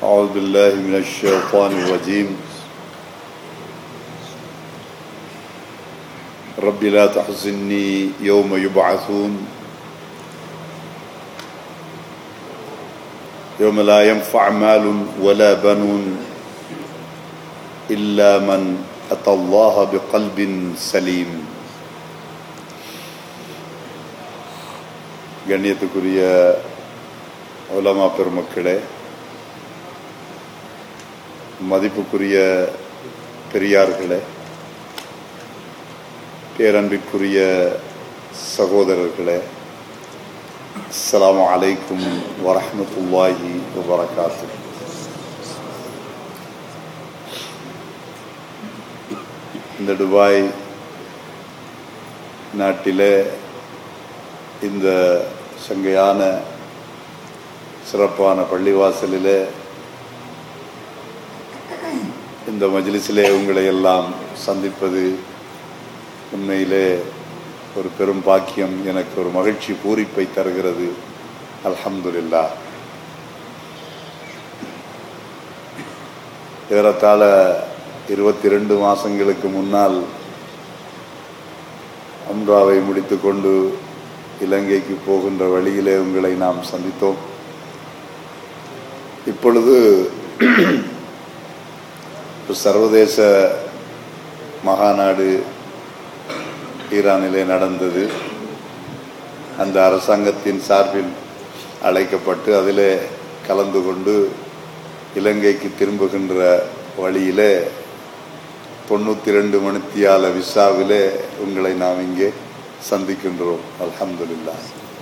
أعوذ بالله من الشيطان الرجيم رب لا تحزني يوم يبعثون يوم لا ينفع مال ولا بنون إلا من أتى الله بقلب سليم கண்ணியத்துக்குரிய உலமா பெருமக்களே மதிப்புக்குரிய பெரியார்களே பேரன்பிற்குரிய சகோதரர்களே அஸ்ஸலாமு அலைக்கும் வரஹ்மத்துல்லாஹி வபரகாத்து இந்த துபாய் நாட்டிலே இந்த சங்கையான சிறப்பான பள்ளிவாசலிலே இந்த மஜ்லிஸிலே உங்களை எல்லாம் சந்திப்பது உண்மையிலே ஒரு பெரும் பாக்கியம் எனக்கு ஒரு மகிழ்ச்சி பூரிப்பை தருகிறது அல்ஹம்துலில்லா ஏறத்தாழ இருபத்தி ரெண்டு மாசங்களுக்கு முன்னால் அம்ராவை முடித்துக்கொண்டு இலங்கைக்கு போகின்ற வழியிலே உங்களை நாம் சந்தித்தோம் இப்பொழுது ஒரு சர்வதேச மகாநாடு ஈரானிலே நடந்தது அந்த அரசாங்கத்தின் சார்பில் அழைக்கப்பட்டு அதிலே கலந்து கொண்டு இலங்கைக்கு திரும்புகின்ற வழியிலே தொண்ணூற்றி ரெண்டு மணித்தியால விசாவிலே உங்களை நாம் இங்கே சந்திக்கின்றோம் அல்ஹம்துலில்லா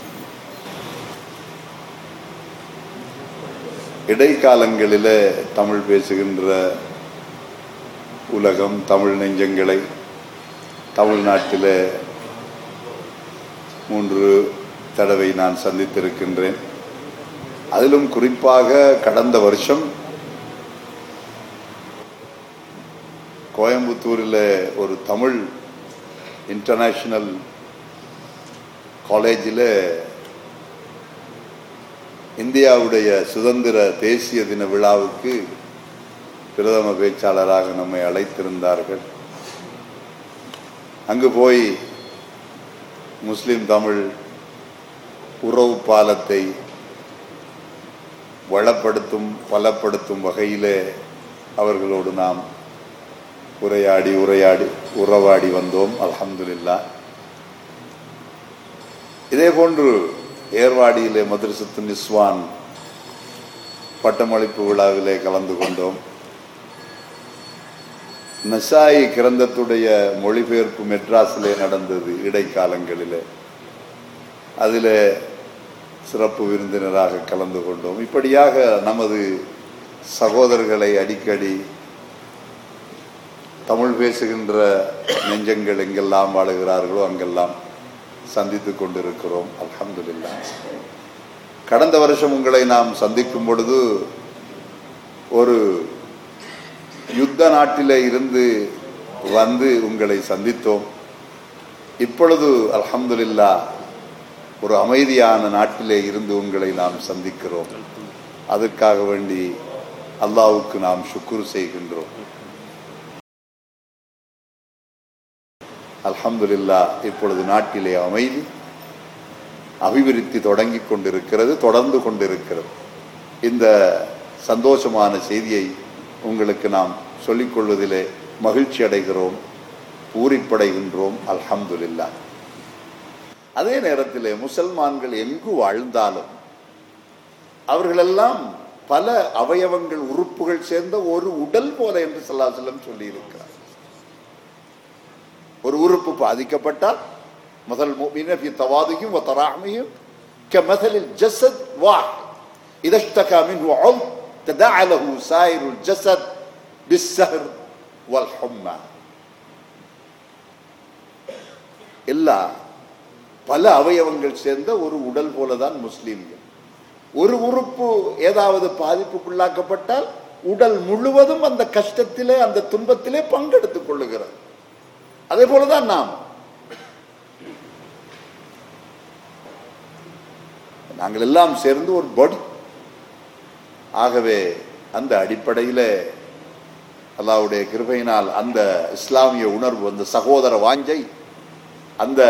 இடைக்காலங்களிலே தமிழ் பேசுகின்ற உலகம் தமிழ் நெஞ்சங்களை தமிழ்நாட்டிலே மூன்று தடவை நான் சந்தித்திருக்கின்றேன் அதிலும் குறிப்பாக கடந்த வருஷம் கோயம்புத்தூரில் ஒரு தமிழ் இன்டர்நேஷனல் காலேஜில் இந்தியாவுடைய சுதந்திர தேசிய தின விழாவுக்கு பிரதம பேச்சாளராக நம்மை அழைத்திருந்தார்கள் அங்கு போய் முஸ்லிம் தமிழ் உறவு பாலத்தை வளப்படுத்தும் பலப்படுத்தும் வகையிலே அவர்களோடு நாம் உரையாடி உரையாடி உறவாடி வந்தோம் அல்ஹம்துலில்லா இதே போன்று ஏர்வாடியிலே மதுரசத்து நிஸ்வான் பட்டமளிப்பு விழாவிலே கலந்து கொண்டோம் நசாயி கிரந்தத்துடைய மொழிபெயர்ப்பு மெட்ராஸிலே நடந்தது இடைக்காலங்களிலே அதில் சிறப்பு விருந்தினராக கலந்து கொண்டோம் இப்படியாக நமது சகோதரர்களை அடிக்கடி தமிழ் பேசுகின்ற நெஞ்சங்கள் எங்கெல்லாம் வாழுகிறார்களோ அங்கெல்லாம் சந்தித்து கொண்டிருக்கிறோம் அல்ஹம்துலில்லா கடந்த வருஷம் உங்களை நாம் சந்திக்கும் பொழுது ஒரு யுத்த நாட்டிலே இருந்து வந்து உங்களை சந்தித்தோம் இப்பொழுது அல்ஹம்துலில்லா ஒரு அமைதியான நாட்டிலே இருந்து உங்களை நாம் சந்திக்கிறோம் அதற்காக வேண்டி அல்லாவுக்கு நாம் சுக்குரு செய்கின்றோம் அல்ஹம்துலில்லா இப்பொழுது நாட்டிலே அமைதி அபிவிருத்தி தொடங்கி கொண்டிருக்கிறது தொடர்ந்து கொண்டிருக்கிறது இந்த சந்தோஷமான செய்தியை உங்களுக்கு நாம் சொல்லிக் கொள்வதிலே மகிழ்ச்சி அடைகிறோம் பூரிப்படைகின்றோம் அல்ஹம்துலில்லா அதே நேரத்திலே முசல்மான்கள் எங்கு வாழ்ந்தாலும் அவர்களெல்லாம் பல அவயவங்கள் உறுப்புகள் சேர்ந்த ஒரு உடல் போல என்று சொல்லாசலம் சொல்லி இருக்கிறார் ஒரு உறுப்பு பாதிக்கப்பட்டால் முதல் முஃமின தவாதுகும் வதராமையும் كمثل الجسد واحد إذا اشتكى منه عضو تداعى له سائر الجسد بالسهر والحمى எல்லா பல அவயவங்கள் சேர்ந்த ஒரு உடல் போலதான் முஸ்லீம்கள் ஒரு உறுப்பு ஏதாவது பாதிப்புக்குள்ளாக்கப்பட்டால் உடல் முழுவதும் அந்த கஷ்டத்திலே அந்த துன்பத்திலே பங்கெடுத்துக் கொள்ளுகிறது அதே போலதான் நாம் நாங்கள் எல்லாம் சேர்ந்து ஒரு படி ஆகவே அந்த அடிப்படையில் அல்லாவுடைய கிருபையினால் அந்த இஸ்லாமிய உணர்வு அந்த சகோதர வாஞ்சை அந்த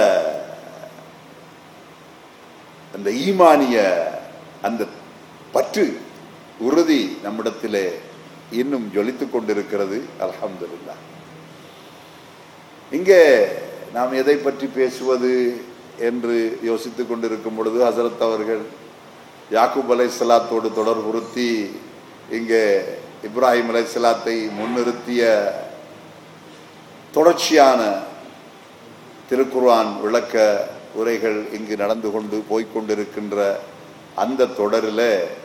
அந்த ஈமானிய அந்த பற்று உறுதி நம்மிடத்திலே இன்னும் ஜொலித்துக் கொண்டிருக்கிறது அல்ஹம்துலில்லாஹ் இங்கே நாம் எதை பற்றி பேசுவது என்று யோசித்துக் கொண்டிருக்கும் பொழுது ஹசரத் அவர்கள் யாக்கூப் அலை சலாத்தோடு தொடர்புறுத்தி இங்கே இப்ராஹிம் அலை சலாத்தை முன்னிறுத்திய தொடர்ச்சியான திருக்குர்ஆன் விளக்க உரைகள் இங்கு நடந்து கொண்டு போய்க்கொண்டிருக்கின்ற அந்த தொடரில்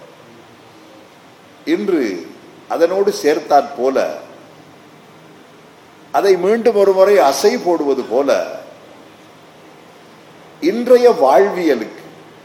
இன்று அதனோடு சேர்த்தாற் போல அதை மீண்டும் ஒரு முறை அசை போடுவது போல இன்றைய வாழ்வியலுக்கு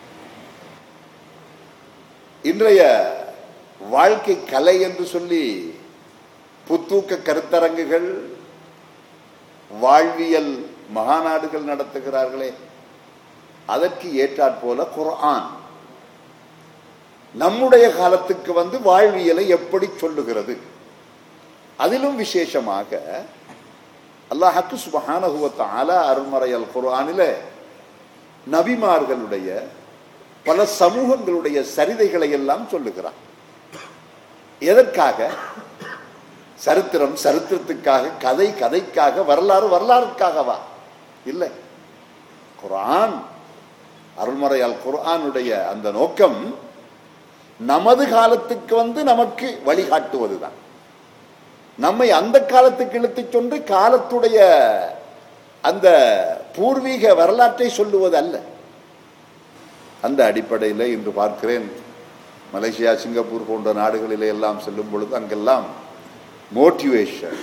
இன்றைய வாழ்க்கை கலை என்று சொல்லி புத்தூக்க கருத்தரங்குகள் வாழ்வியல் மகாநாடுகள் நடத்துகிறார்களே அதற்கு ஏற்றாற் போல குர்ஆன் நம்முடைய காலத்துக்கு வந்து வாழ்வியலை எப்படி சொல்லுகிறது அதிலும் விசேஷமாக அல்லாஹக்கு சுபஹானஹுவத்த ஆலா அருள்மறையல் குர்ஆனில நபிமார்களுடைய பல சமூகங்களுடைய சரிதைகளை எல்லாம் சொல்லுகிறான் எதற்காக சரித்திரம் சரித்திரத்துக்காக கதை கதைக்காக வரலாறு வரலாறுக்காகவா இல்லை குர்ஆன் அருள்மறையால் குர்ஆனுடைய அந்த நோக்கம் நமது காலத்துக்கு வந்து நமக்கு வழிகாட்டுவதுதான் நம்மை அந்த காலத்துக்கு இழுத்துச் சென்று காலத்துடைய அந்த பூர்வீக வரலாற்றை சொல்லுவது அல்ல அந்த அடிப்படையில் இன்று பார்க்கிறேன் மலேசியா சிங்கப்பூர் போன்ற நாடுகளிலே எல்லாம் செல்லும் பொழுது அங்கெல்லாம் மோட்டிவேஷன்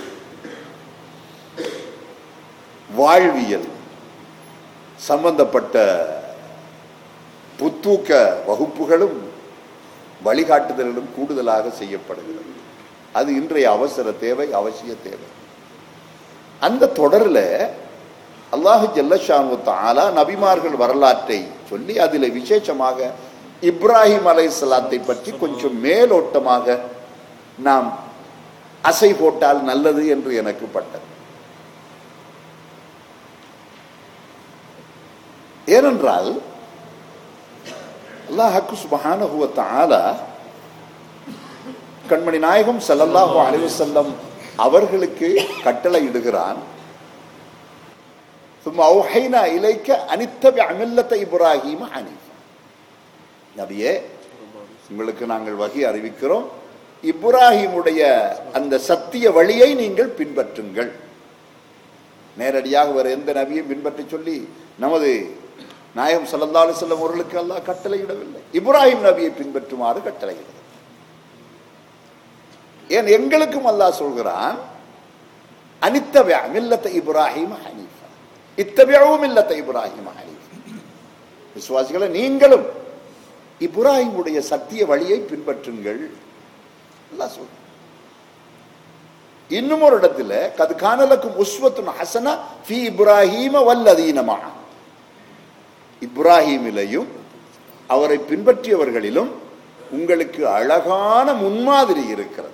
வாழ்வியல் சம்பந்தப்பட்ட புத்தூக்க வகுப்புகளும் வழிகாட்டுதல்களும் கூடுதலாக செய்யப்படுகிறது அது இன்றைய அவசர தேவை அவசிய தேவை அந்த தொடரில் அல்லாஹு ஜல்லஷானு தாலா நபிமார்கள் வரலாற்றை சொல்லி அதில் விசேஷமாக இப்ராஹிம் அலை சலாத்தை பற்றி கொஞ்சம் மேலோட்டமாக நாம் அசை போட்டால் நல்லது என்று எனக்கு பட்டது ஏனென்றால் அல்லாஹக்கு சுபஹானஹுவ தஆலா கண்மணி நாயகம் ஸல்லல்லாஹு அலைஹி வஸல்லம் அவர்களுக்கு கட்டளை இடுகிறான் ثم أوحينا إليك أن اتبع ملة إبراهيم حنيفا நபியே உங்களுக்கு நாங்கள் வகை அறிவிக்கிறோம் இப்ராஹிமுடைய அந்த சத்திய வழியை நீங்கள் பின்பற்றுங்கள் நேரடியாக வேற எந்த நபியும் பின்பற்றி சொல்லி நமது நாயகம் சல்லல்லா அலிசல்லம் அவர்களுக்கு அல்லாஹ் கட்டளையிடவில்லை இப்ராஹிம் நபியை பின்பற்றுமாறு கட்டளையிடுகிறது ஏன் எங்களுக்கும் அல்லாஹ் சொல்கிறான் அனித்தபியா மில்லத்த இப்ராஹிம் ஹனீஃபா இத்தபியாவும் மில்லத்த இப்ராஹிம் ஹனீஃபா விசுவாசிகளை நீங்களும் இப்ராஹிமுடைய சத்திய வழியை பின்பற்றுங்கள் அல்லாஹ் சொல்றான் இன்னும் ஒரு இடத்துல கது கானலக்கும் உஸ்வத்துன் ஹசனா ஃபி இப்ராஹீம வல்லதீனமா இப்ராஹீமிலையும் அவரை பின்பற்றியவர்களிலும் உங்களுக்கு அழகான முன்மாதிரி இருக்கிறது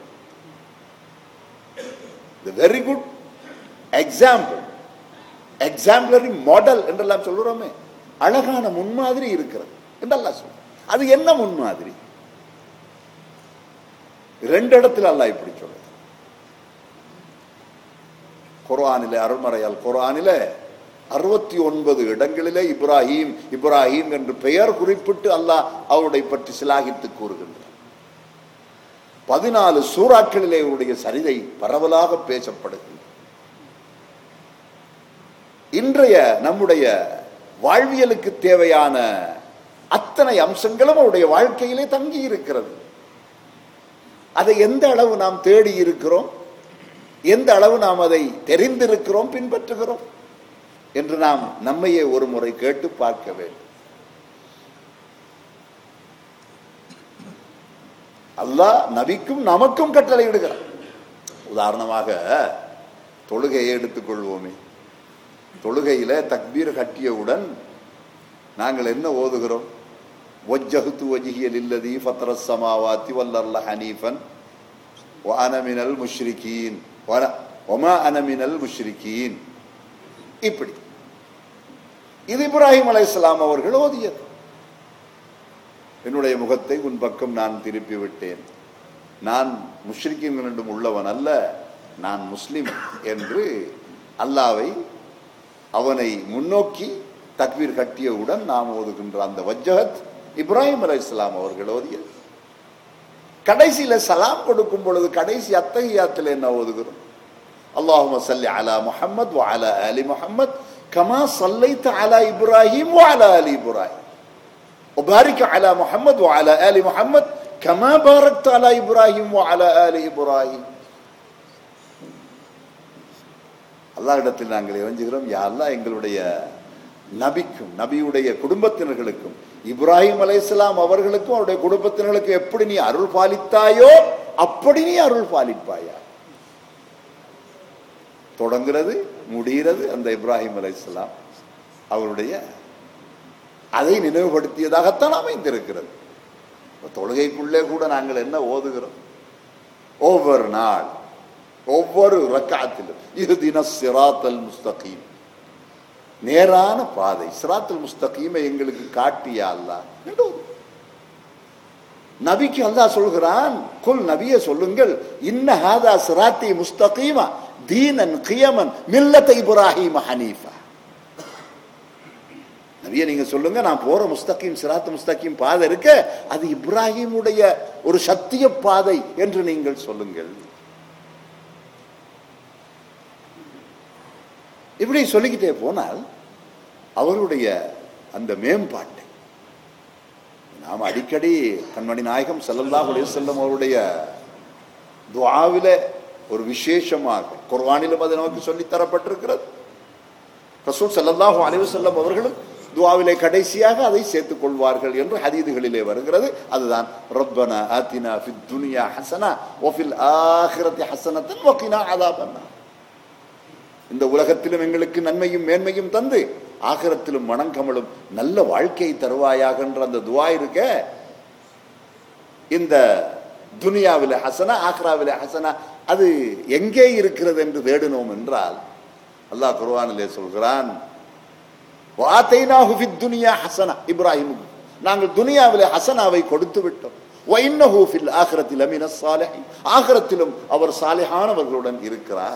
very good example exemplary model என்றெல்லாம் சொல்லுறோமே அழகான முன்மாதிரி இருக்கிறது என்றெல்லாம் சொல்ற அது என்ன முன்மாதிரி ரெண்டு இடத்துல அல்லாஹ் இப்படி சொல்றது குர்ஆனிலே அருள்மறையால் குர்ஆனிலே அறுபத்தி ஒன்பது இடங்களிலே இப்ராஹீம் இப்ராஹீம் என்று பெயர் குறிப்பிட்டு அல்லாஹ் அவருடைய பற்றி சிலாகித்து கூறுகின்றார் பதினாலு சூறாக்களிலே அவருடைய சரிதை பரவலாக பேசப்படுகின்றது இன்றைய நம்முடைய வாழ்வியலுக்கு தேவையான அத்தனை அம்சங்களும் அவருடைய வாழ்க்கையிலே தங்கி இருக்கிறது அதை எந்த அளவு நாம் தேடி இருக்கிறோம் எந்த அளவு நாம் அதை தெரிந்திருக்கிறோம் பின்பற்றுகிறோம் என்று நாம் நம்மையே ஒரு முறை கேட்டு பார்க்க வேண்டும் அல்லாஹ் நபிக்கும் நமக்கும் கட்டளை இடுகிறார் உதாரணமாக தொழுகையை எடுத்துக்கொள்வோமே தொழுகையில தக்பீர் கட்டியவுடன் நாங்கள் என்ன ஓதுகிறோம் வஜ்ஜஹுத்து வஜிஹியல் இல்லதி ஃபத்ர சமாவாத்தி வல்லல்ல ஹனீஃபன் وأنا من المشركين وأنا- وما أنا من المشركين இப்படி இது இப்ராஹிம் அலைஹிஸ்ஸலாம் அவர்கள் ஓதியது என்னுடைய முகத்தை உன் பக்கம் நான் திருப்பி விட்டேன் நான் முஷ்ரிக்கின்களிடம் உள்ளவன் அல்ல நான் முஸ்லிம் என்று அல்லாவை அவனை முன்னோக்கி தக்பீர் கட்டியவுடன் நாம் ஓதுகின்ற அந்த வஜ்ஜகத் இப்ராஹிம் அலைஹிஸ்ஸலாம் அவர்கள் ஓதியது கடைசியில சலாம் கொடுக்கும் பொழுது கடைசி அத்தகையாத்தில் என்ன ஓதுகிறோம் اللهم صل على محمد وعلى آل محمد كما صليت على إبراهيم وعلى آل إبراهيم وبارك على محمد وعلى آل محمد كما باركت على إبراهيم وعلى آل إبراهيم அல்லாஹ்விடத்தில் நாங்கள் இறைஞ்சுகிறோம் யா அல்லாஹ் எங்களுடைய நபிக்கும் நபியுடைய குடும்பத்தினர்களுக்கும் இப்ராஹிம் அலைஹிஸ்ஸலாம் அவர்களுக்கும் அவருடைய குடும்பத்தினர்களுக்கும் எப்படி நீ அருள் பாலித்தாயோ அப்படி நீ அருள் பாலிப்பாயா தொடங்குறது முடிகிறது அந்த இப்ராஹிம் அலைஹிஸ்ஸலாம் அவருடைய அதை நினைவுபடுத்தியதாகத்தான் அமைந்திருக்கிறது இப்ப தொழுகைக்குள்ளே கூட நாங்கள் என்ன ஓதுகிறோம் ஒவ்வொரு நாள் ஒவ்வொரு ரக்காத்திலும் இது தின சிராத்தல் முஸ்தகீம் நேரான பாதை சிராத்தல் முஸ்தகீமை எங்களுக்கு காட்டியா அல்லாஹ் என்று ஓது. நபிக்கு அல்லாஹ் சொல்கிறான் குல் நபியே சொல்லுங்கள் இன்ன ஹாதா சிராத்தி முஸ்தகீமா தீனன் கியமன் மில்லத்த இப்ராஹிம் ஹனீஃபா நபியை நீங்க சொல்லுங்க நான் போற முஸ்தகீம் சிராத் முஸ்தகீம் பாதை இருக்க அது இப்ராஹிமுடைய ஒரு சத்திய பாதை என்று நீங்கள் சொல்லுங்கள் இப்படி சொல்லிக்கிட்டே போனால் அவருடைய அந்த மேம்பாட்டை நாம் அடிக்கடி கண்மணி நாயகம் ஸல்லல்லாஹு அலைஹி வஸல்லம் அவருடைய துஆவில ஒரு விசேஷமாக குர்ஆனிலும் அது நமக்கு சொல்லித் தரப்பட்டிருக்கிறது ரசூல் ஸல்லல்லாஹு அலைஹி வஸல்லம் அவர்களும் துஆவிலே கடைசியாக அதை சேர்த்துக் கொள்வார்கள் என்று ஹதீதுகளிலே வருகிறது அதுதான் ரப்பனா ஆத்தினா ஃபித் துனியா ஹஸனா வஃபில் ஆখিরাতি ஹஸனத்தன் வகினா அஸாபன்னார் இந்த உலகத்திலும் எங்களுக்கு நன்மையும் மேன்மையும் தந்து ஆகிரத்திலும் மணங்கமலும் நல்ல வாழ்க்கையை தருவாயாக என்ற அந்த துவா இருக்க இந்த துனியாவில ஹசனா ஆக்ராவில ஹசனா அது எங்கே இருக்கிறது என்று தேடினோம் என்றால் அல்லாஹ் குர்ஆனிலே சொல்கிறான் வாத்தைனாஹு ஃபித் துனியா ஹசனா இப்ராஹிமுக்கு நாங்கள் துனியாவிலே ஹசனாவை கொடுத்து விட்டோம் வைன்னஹு ஃபில் ஆகிரத்தில் லமின சாலிஹின் ஆகிரத்திலும் அவர் சாலிஹானவர்களுடன் இருக்கிறார்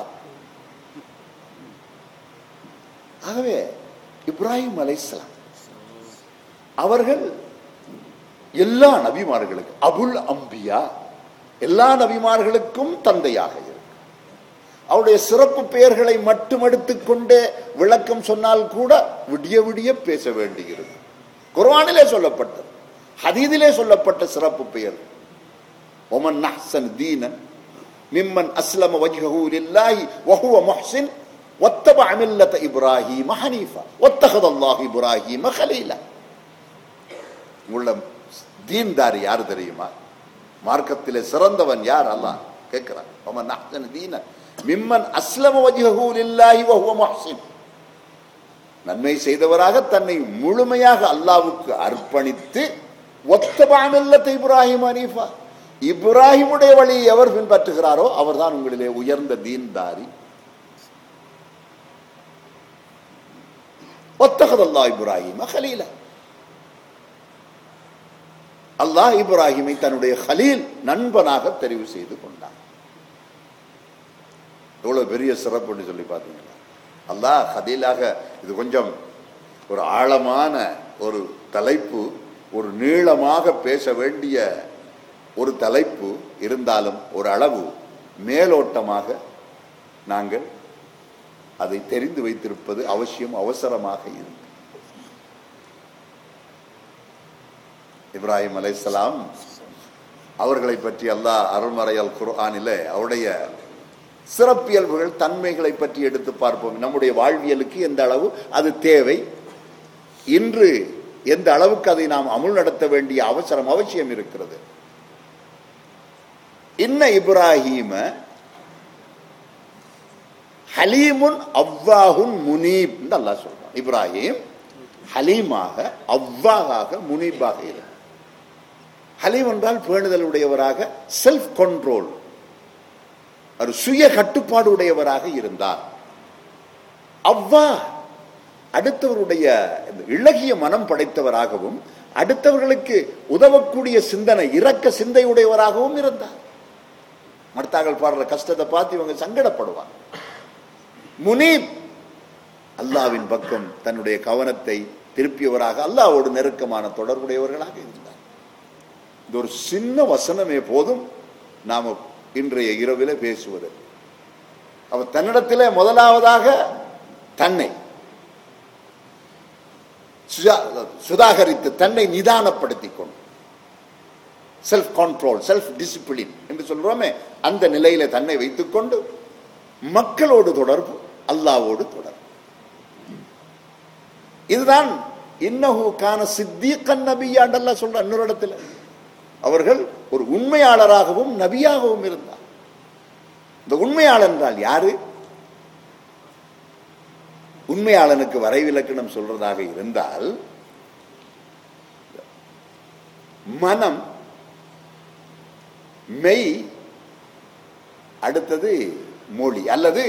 ஆகவே இப்ராஹிம் அலைஹிஸ்ஸலாம் அவர்கள் எல்லா நபிமார்களுக்கும் அபுல் அம்பியா எல்லா நபிமார்களுக்கும் தந்தையாக இருக்கு அவருடைய சிறப்பு பெயர்களை மட்டும் எடுத்துக்கொண்டே விளக்கம் சொன்னால் கூட விடிய விடிய பேச வேண்டியிருக்கும் குர்ஆனிலே சொல்லப்பட்டது ஹதீதிலே சொல்லப்பட்ட சிறப்பு பெயர் ஒமன் நஹ்சன் தீனன் மிம்மன் அஸ்லம வஜ்ஹஹு லில்லாஹி வஹுவ முஹ்சின் واتبع ملة إبراهيم حنيفا واتخذ الله إبراهيم خليلا உள்ள தீன்தாரி யார் தெரியுமா மார்க்கத்திலே சிறந்தவன் யார் அல்லாஹ் கேட்கிறான் அவன் அஹ்சன் தீன மிம்மன் அஸ்லம வஜ்ஹஹு லில்லாஹி வஹுவ முஹ்சின் நன்மை செய்தவராக தன்னை முழுமையாக அல்லாஹ்வுக்கு அர்ப்பணித்து ஒத்தபா மில்லத் இப்ராஹிம் ஹனீஃபா இப்ராஹிமுடைய வழியை எவர் பின்பற்றுகிறாரோ அவர்தான் உங்களிலே உயர்ந்த தீன்தாரி واتخذ الله இப்ராஹிம خليلا அல்லாஹ் இப்ராஹிமை தன்னுடைய ஹலீல் நண்பனாக தெரிவு செய்து கொண்டான் எவ்வளவு பெரிய சிறப்புன்னு சொல்லி பார்த்தீங்களா அல்லாஹ் ஹலீலாக இது கொஞ்சம் ஒரு ஆழமான ஒரு தலைப்பு ஒரு நீளமாக பேச வேண்டிய ஒரு தலைப்பு இருந்தாலும் ஒரு அளவு மேலோட்டமாக நாங்கள் அதை தெரிந்து வைத்திருப்பது அவசியம் அவசரமாக இருக்கு இப்ராஹிம் அலைஹிஸ்ஸலாம் அவர்களை பற்றி அல்லாஹ் அருள்மறையல் குர்ஆனிலே அவருடைய சிறப்பியல்புகள் தன்மைகளை பற்றி எடுத்து பார்ப்போம் நம்முடைய வாழ்வியலுக்கு எந்த அளவு அது தேவை இன்று எந்த அளவுக்கு அதை நாம் அமுல் நடத்த வேண்டிய அவசரம் அவசியம் இருக்கிறது இன்ன இப்ராஹீம ஹலீமுன் அவ்வாஹுன் முனீப் என்று அல்லாஹ் சொல்றான் இப்ராஹிம் ஹலீமாக அவ்வாஹாக முனீபாக இரு ஹலீம் என்றால் பேணுதல் உடையவராக செல்ஃப் கண்ட்ரோல் ஒரு சுய கட்டுப்பாடு உடையவராக இருந்தார் அவ்வா அடுத்தவருடைய இந்த இளகிய மனம் படைத்தவராகவும் அடுத்தவர்களுக்கு உதவக்கூடிய சிந்தனை இரக்க சிந்தையுடையவராகவும் இருந்தார் மடுத்தார்கள் பாடுற கஷ்டத்தை பார்த்து இவங்க சங்கடப்படுவாங்க முனீப் அல்லாவின் பக்கம் தன்னுடைய கவனத்தை திருப்பியவராக அல்லாவோடு நெருக்கமான தொடர்புடையவர்களாக இருந்தார் இது ஒரு சின்ன வசனமே போதும் நாம இன்றைய இரவில பேசுவது அவர் தன்னிடத்திலே முதலாவதாக தன்னை சுஜா- சுதாகரித்து தன்னை நிதானப்படுத்திக் கொண்டு செல்ஃப் கண்ட்ரோல் செல்ஃப் டிசிப்ளின் என்று சொல்றோமே அந்த நிலையில தன்னை வைத்துக்கொண்டு மக்களோடு தொடர்பு அல்லாவோடு தொடர்பு இதுதான் இன்னஹு கான சித்திகன் நபியாண்டல்ல சொல்ற இன்னொரு இடத்துல அவர்கள் ஒரு உண்மையாளராகவும் நபியாகவும் இருந்தார் இந்த உண்மையாளர் என்றால் யாரு உண்மையாளனுக்கு வரைவிலக்கணம் சொல்றதாக இருந்தால் மனம் மெய் அடுத்தது மொழி அல்லது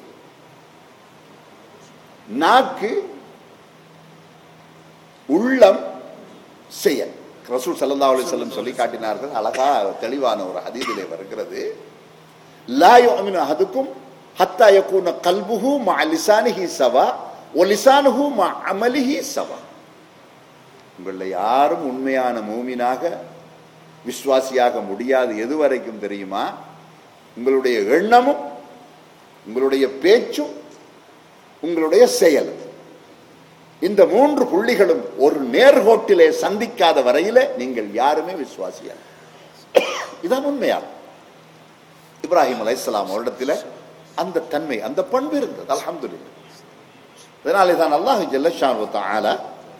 நாக்கு உள்ளம் செயல் ரசூல் ஸல்லல்லாஹு அலைஹி வஸல்லம் சொல்லி காட்டினார்கள் அழகா தெளிவான ஒரு ஹதீஸிலே வருகிறது லா யுமினு அஹதுக்கும் ஹத்தா யகூன கல்புஹு மஅ லிசானிஹி சவா வ லிசானுஹு மஅ அமலிஹி சவா உங்களில் யாரும் உண்மையான மூமினாக விசுவாசியாக முடியாது எது வரைக்கும் தெரியுமா உங்களுடைய எண்ணமும் உங்களுடைய பேச்சும் உங்களுடைய செயலும் இந்த மூன்று புள்ளிகளும் ஒரு நேர்கோட்டிலே சந்திக்காத வரையில நீங்கள் யாருமே விசுவாசியா இதான் உண்மையா இப்ராஹிம் அலைஹிஸ்ஸலாம் அவரிடத்தில் அந்த தன்மை அந்த பண்பு இருந்தது அல்ஹம்துலில்லாஹ் இதனாலே தான் அல்லாஹ் ஜல்லஷானு தஆலா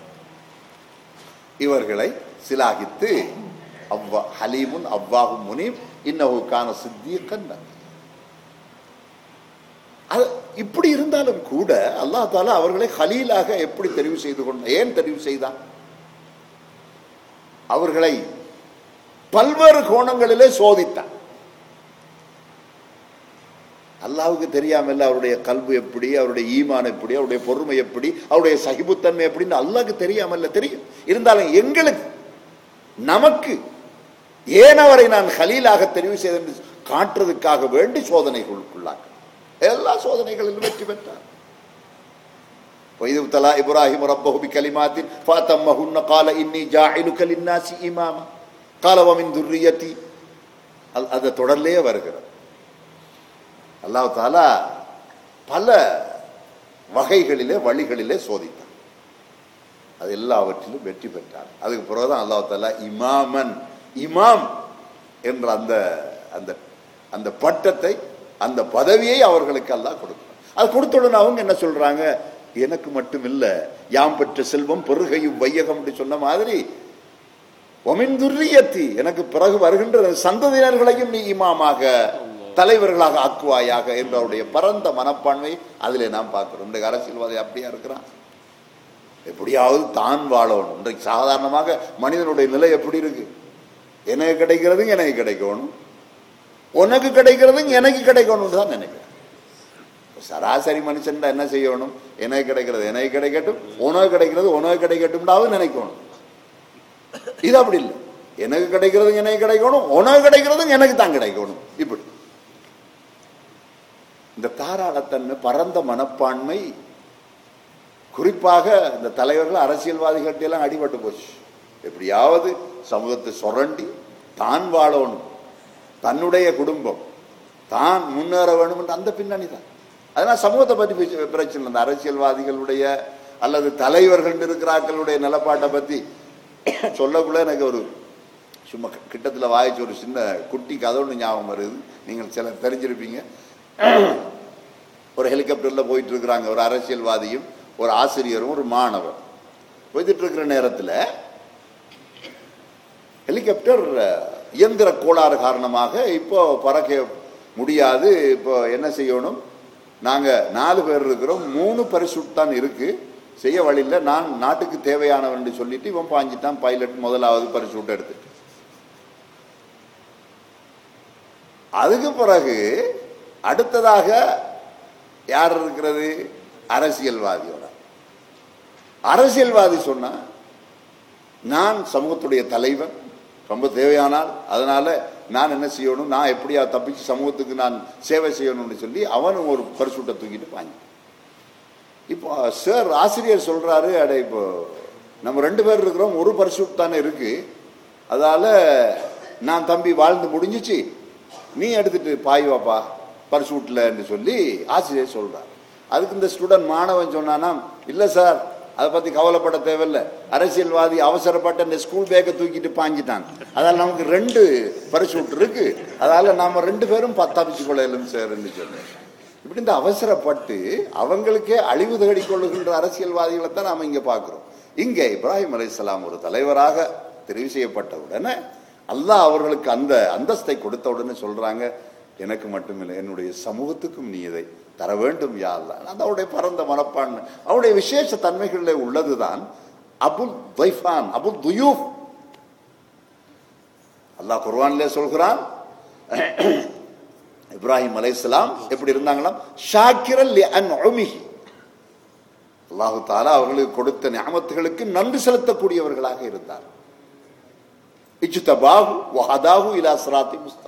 இவர்களை சிலாகித்து அவ்வா ஹலீமுன் அவ்வாஹும் முனீம் இன்னஹு கான சித்தியக்கன் அது இப்படி இருந்தாலும் கூட அல்லாஹ் தாலா அவர்களை ஹலீலாக எப்படி தெரிவு செய்து கொண்ட ஏன் தெரிவு செய்தான் அவர்களை பல்வேறு கோணங்களிலே சோதித்தான் அல்லாஹ்வுக்கு தெரியாமல் அவருடைய கல்வி எப்படி அவருடைய ஈமான் எப்படி அவருடைய பொறுமை எப்படி அவருடைய சகிப்புத்தன்மை எப்படின்னு அல்லாஹ்க்கு தெரியாமல்ல தெரியும் இருந்தாலும் எங்களுக்கு நமக்கு ஏன் அவரை நான் ஹலீலாக தெரிவு செய்தேன் காட்டுறதுக்காக வேண்டி சோதனைகளுக்குள்ளாக எல்லா சோதனைகளிலும் வெற்றி பெற்றார் وإذ ابتلى إبراهيم ربه بكلمات فأتمهن قال إني جاعلك للناس إماما قال ومن ذريتي அது- அது தொடர்லேயே வருகிறது அல்லாஹ் தாலா பல வகைகளிலே வழிகளிலே சோதித்தார் அது எல்லாவற்றிலும் வெற்றி பெற்றார் அதுக்கு பிறகுதான் அல்லாஹ் தாலா இமாமன் இமாம் என்ற அந்த அந்த அந்த பட்டத்தை அந்த பதவியை அவர்களுக்கு அல்லாஹ் கொடுத்தார் அது கொடுத்த உடனே அவங்க என்ன சொல்றாங்க எனக்கு மட்டும் இல்ல யாம் பெற்ற செல்வம் பெருகையும் வையகம் அப்படி சொன்ன மாதிரி ஒமின் துர்ரியத்தி எனக்கு பிறகு வருகின்ற சந்ததியினர்களையும் நீ இமாமாக தலைவர்களாக ஆக்குவாயாக என்ற அவருடைய பரந்த மனப்பான்மை அதிலே நாம் பார்க்கிறோம் இன்றைக்கு அரசியல்வாதி அப்படியா இருக்கிறான் எப்படியாவது தான் வாழணும் இன்றைக்கு சாதாரணமாக மனிதனுடைய நிலை எப்படி இருக்கு எனக்கு கிடைக்கிறதுங்க எனக்கு கிடைக்கணும் உனக்கு கிடைக்கிறதுங்க எனக்கு கிடைக்கணும்னு தான் நினைக்கிறேன் சராசரி மனுஷன் என்ன செய்யணும் எனக்கு கிடைக்கிறது எனக்கு கிடைக்கட்டும் உனக்கு கிடைக்கிறது உனக்கு கிடைக்கட்டும்டாவது நினைக்கணும் இது அப்படி இல்லை எனக்கு கிடைக்கிறது எனக்கு கிடைக்கணும் உனக்கு கிடைக்கிறது எனக்கு தான் கிடைக்கணும் இப்படி இந்த தாராளத்தன்மை பரந்த மனப்பான்மை குறிப்பாக இந்த தலைவர்கள் அரசியல்வாதிகள்ட்ட எல்லாம் அடிபட்டு போச்சு எப்படியாவது சமூகத்தை சுரண்டி தான் வாழணும் தன்னுடைய குடும்பம் தான் முன்னேற வேணும் என்ற அந்த பின்னணி தான் அதனால் சமூகத்தை பற்றி பேச- பிரச்சனை இல்லை. இந்த அரசியல்வாதிகளுடைய அல்லது தலைவர்கள் இருக்கிறாக்களுடைய நிலப்பாட்டை பற்றி சொல்லக்குள்ள எனக்கு ஒரு சும்மா கிட்டத்தில் வாய்ச்சி ஒரு சின்ன குட்டி கதை ஒன்று ஞாபகம் வருது நீங்கள் சிலர் தெரிஞ்சிருப்பீங்க ஒரு ஹெலிகாப்டரில் போயிட்டு இருக்கிறாங்க ஒரு அரசியல்வாதியும் ஒரு ஆசிரியரும் ஒரு மாணவர் போயிட்டு இருக்கிற நேரத்தில் ஹெலிகாப்டர் அஹ், இயந்திர கோளாறு காரணமாக இப்போ பறக்க முடியாது இப்போ என்ன செய்யணும் நாங்கள் நாலு பேர் இருக்கிறோம் மூணு பரிசுட் தான் இருக்கு செய்ய வழியில் நான் நாட்டுக்கு தேவையானவன் சொல்லிட்டு இவன் பாஞ்சிட்டான் பைலட் முதலாவது பரிசுட் எடுத்துட்டு அதுக்கு பிறகு அடுத்ததாக யார் இருக்கிறது அரசியல்வாதியோட அரசியல்வாதி சொன்னா நான் சமூகத்துடைய தலைவன் ரொம்ப தேவையானால் அதனால நான் என்ன செய்யணும் நான் எப்படியா தப்பிச்சு சமூகத்துக்கு நான் சேவை செய்யணும்னு சொல்லி அவனும் ஒரு பரிசுட்டை தூக்கிட்டு பாங்க இப்போ சார் ஆசிரியர் சொல்றாரு அட இப்போ நம்ம ரெண்டு பேர் இருக்கிறோம் ஒரு பரிசுட் தானே இருக்கு அதால நான் தம்பி வாழ்ந்து முடிஞ்சிச்சு நீ எடுத்துட்டு பாய் வாப்பா பரிசுட்லன்னு சொல்லி ஆசிரியர் சொல்றார் அதுக்கு இந்த ஸ்டூடெண்ட் மாணவன் சொன்னானா இல்ல சார் அதை பத்தி கவலைப்பட தேவையில்ல அரசியல்வாதி அவசரப்பட்ட இந்த ஸ்கூல் பேக்கை தூக்கிட்டு பாஞ்சிட்டான் அதால நமக்கு ரெண்டு பரிசூட் இருக்கு அதால நாம ரெண்டு பேரும் தப்பிச்சு கொள்ளலும் சார்ன்னு சொன்னேன் இப்படி இந்த அவசரப்பட்டு அவங்களுக்கே அழிவு தேடிக் கொள்ளுகின்ற அரசியல்வாதிகளை தான் நாம இங்க பார்க்கிறோம் இங்க இப்ராஹிம் அலைஹிஸ்ஸலாம் ஒரு தலைவராக தெரிவு செய்யப்பட்ட உடனே அல்லாஹ் அவர்களுக்கு அந்த அந்தஸ்தை கொடுத்த உடனே சொல்றாங்க எனக்கு மட்டுமில்லை என்னுடைய சமூகத்துக்கும் நீ இதை தர வேண்டும் யா அல்லாஹ் அது அவருடைய பரந்த மனப்பான்மை அவருடைய விசேஷ தன்மைகளில் உள்ளதுதான் அபுல் துய்ஃபான் அபுல் துயூஃப் அல்லாஹ் குர்ஆனிலே சொல்கிறான் இப்ராஹிம் அலைஹிஸ்ஸலாம் எப்படி இருந்தாங்களாம் ஷாக்கிரல் லி அன்உமிஹி அல்லாஹு தாலா அவர்களுக்கு கொடுத்த நியமத்துகளுக்கு நன்றி செலுத்தக்கூடியவர்களாக இருந்தார் இஜ்தபாஹு வஹதாஹு இலா சிராத்தி முஸ்தகீம்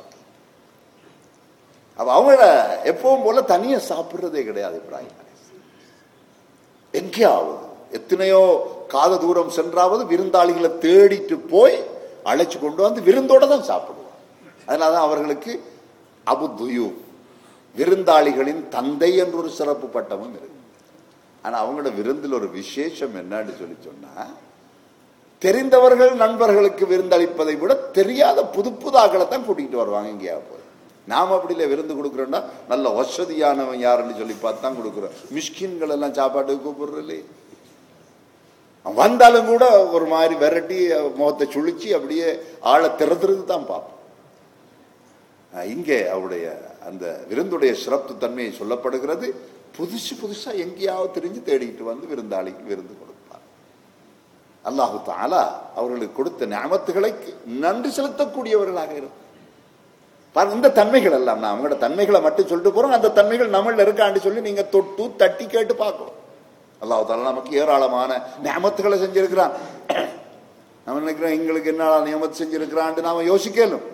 அப்ப அவங்கள எப்பவும் போல தனியா சாப்பிடுறதே கிடையாது இப்ராஹிம் அலைஹிஸ்ஸலாம் எங்கேயாவது எத்தனையோ காத தூரம் சென்றாவது விருந்தாளிகளை தேடிட்டு போய் அழைச்சு கொண்டு வந்து விருந்தோட தான் சாப்பிடுவாங்க அதனாலதான் அவர்களுக்கு அபு துயூ விருந்தாளிகளின் தந்தை என்ற ஒரு சிறப்பு பட்டமும் இருக்கு ஆனா அவங்களோட விருந்தில் ஒரு விசேஷம் என்னன்னு சொல்லி சொன்னா தெரிந்தவர்கள் நண்பர்களுக்கு விருந்தளிப்பதை விட தெரியாத புது புது ஆக்களை தான் கூட்டிகிட்டு வருவாங்க இங்கேயா போய் நாம அப்படி இல்லை விருந்து கொடுக்குறோம்னா நல்ல வசதியானவன் யாருன்னு சொல்லி பார்த்து தான் கொடுக்குறோம் மிஷ்கின்கள் எல்லாம் சாப்பாட்டுக்கு கூப்பிடுறது இல்லையே வந்தாலும் கூட ஒரு மாதிரி விரட்டி முகத்தை சுழிச்சு அப்படியே ஆளை திறத்துறது தான் பார்ப்போம் அஹ் இங்கே அவருடைய அந்த விருந்துடைய சிறப்பு தன்மையை சொல்லப்படுகிறது புதுசு புதுசா எங்கேயாவது தெரிஞ்சு தேடிட்டு வந்து விருந்தாளிக்கு விருந்து கொடுப்பார் அல்லாஹு தாலா அவர்களுக்கு கொடுத்த ஞாபகத்துகளை நன்றி செலுத்தக்கூடியவர்களாக இருக்கும் பாருங்க, இந்த தன்மைகள் எல்லாம் நான் அவங்களோட தன்மைகளை மட்டும் சொல்லிட்டு போறோம் அந்த தன்மைகள் நம்மள இருக்கான்னு சொல்லி நீங்க தொட்டு தட்டி கேட்டு பார்க்கணும் அல்லாஹ் தாலா நமக்கு ஏராளமான நியமத்துகளை செஞ்சிருக்கிறான் நம்ம நினைக்கிறோம் எங்களுக்கு என்ன நியமத்து செஞ்சிருக்கிறான்னு நாம யோசிக்கலும்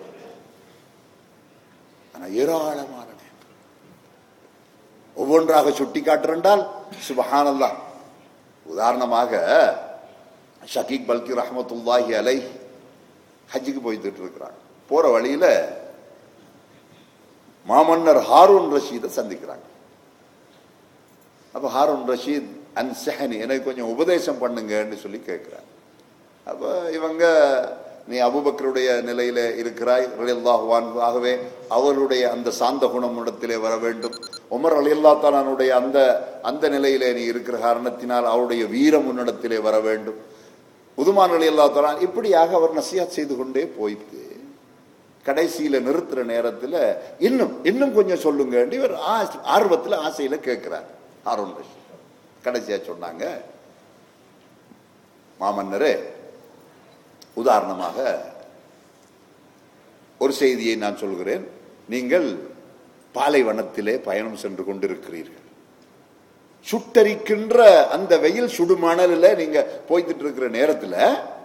ஆனா ஏராளமான நியமத். ஒவ்வொன்றாக சுட்டி காட்டுறென்றால் சுபஹானல்லாஹ் உதாரணமாக ஷகீக் பல்கி ரஹமத்துல்லாஹி அலை ஹஜ்ஜுக்கு போய்த்துட்டு இருக்கிறாங்க போற வழியில மாமன்னர் ஹாரூன் ரஷீதை சந்திக்கிறாங்க அப்ப ஹாரூன் ரஷீத் அன் செஹனி எனக்கு கொஞ்சம் உபதேசம் பண்ணுங்கன்னு சொல்லி கேட்கிறார் அப்ப இவங்க நீ அபுபக்கருடைய நிலையில இருக்கிறாய் ரலியல்லாஹுவான் ஆகவே அவருடைய அந்த சாந்த குணம் இடத்திலே வர வேண்டும் உமர் அலியல்லா தாலானுடைய அந்த அந்த நிலையிலே நீ இருக்கிற காரணத்தினால் அவருடைய வீரம் உன்னிடத்திலே வர வேண்டும் உதுமான் அலியல்லா தாலான் இப்படியாக அவர் நசியாத் செய்து கொண்டே போயிட்டு கடைசியில நிறுத்துற நேரத்துல இன்னும் இன்னும் கொஞ்சம் சொல்லுங்க இவர் ஆ- ஆர்வத்துல ஆசையில கேட்கிறார் ஹாரூன் ரஷீத் கடைசியா சொன்னாங்க மாமன்னரே உதாரணமாக ஒரு செய்தியை நான் சொல்கிறேன் நீங்கள் பாலைவனத்திலே பயணம் சென்று கொண்டிருக்கிறீர்கள் சுட்டரிக்கின்ற அந்த வெயில் சுடுமணலில் நீங்க போய்கிட்டு இருக்கிற நேரத்துல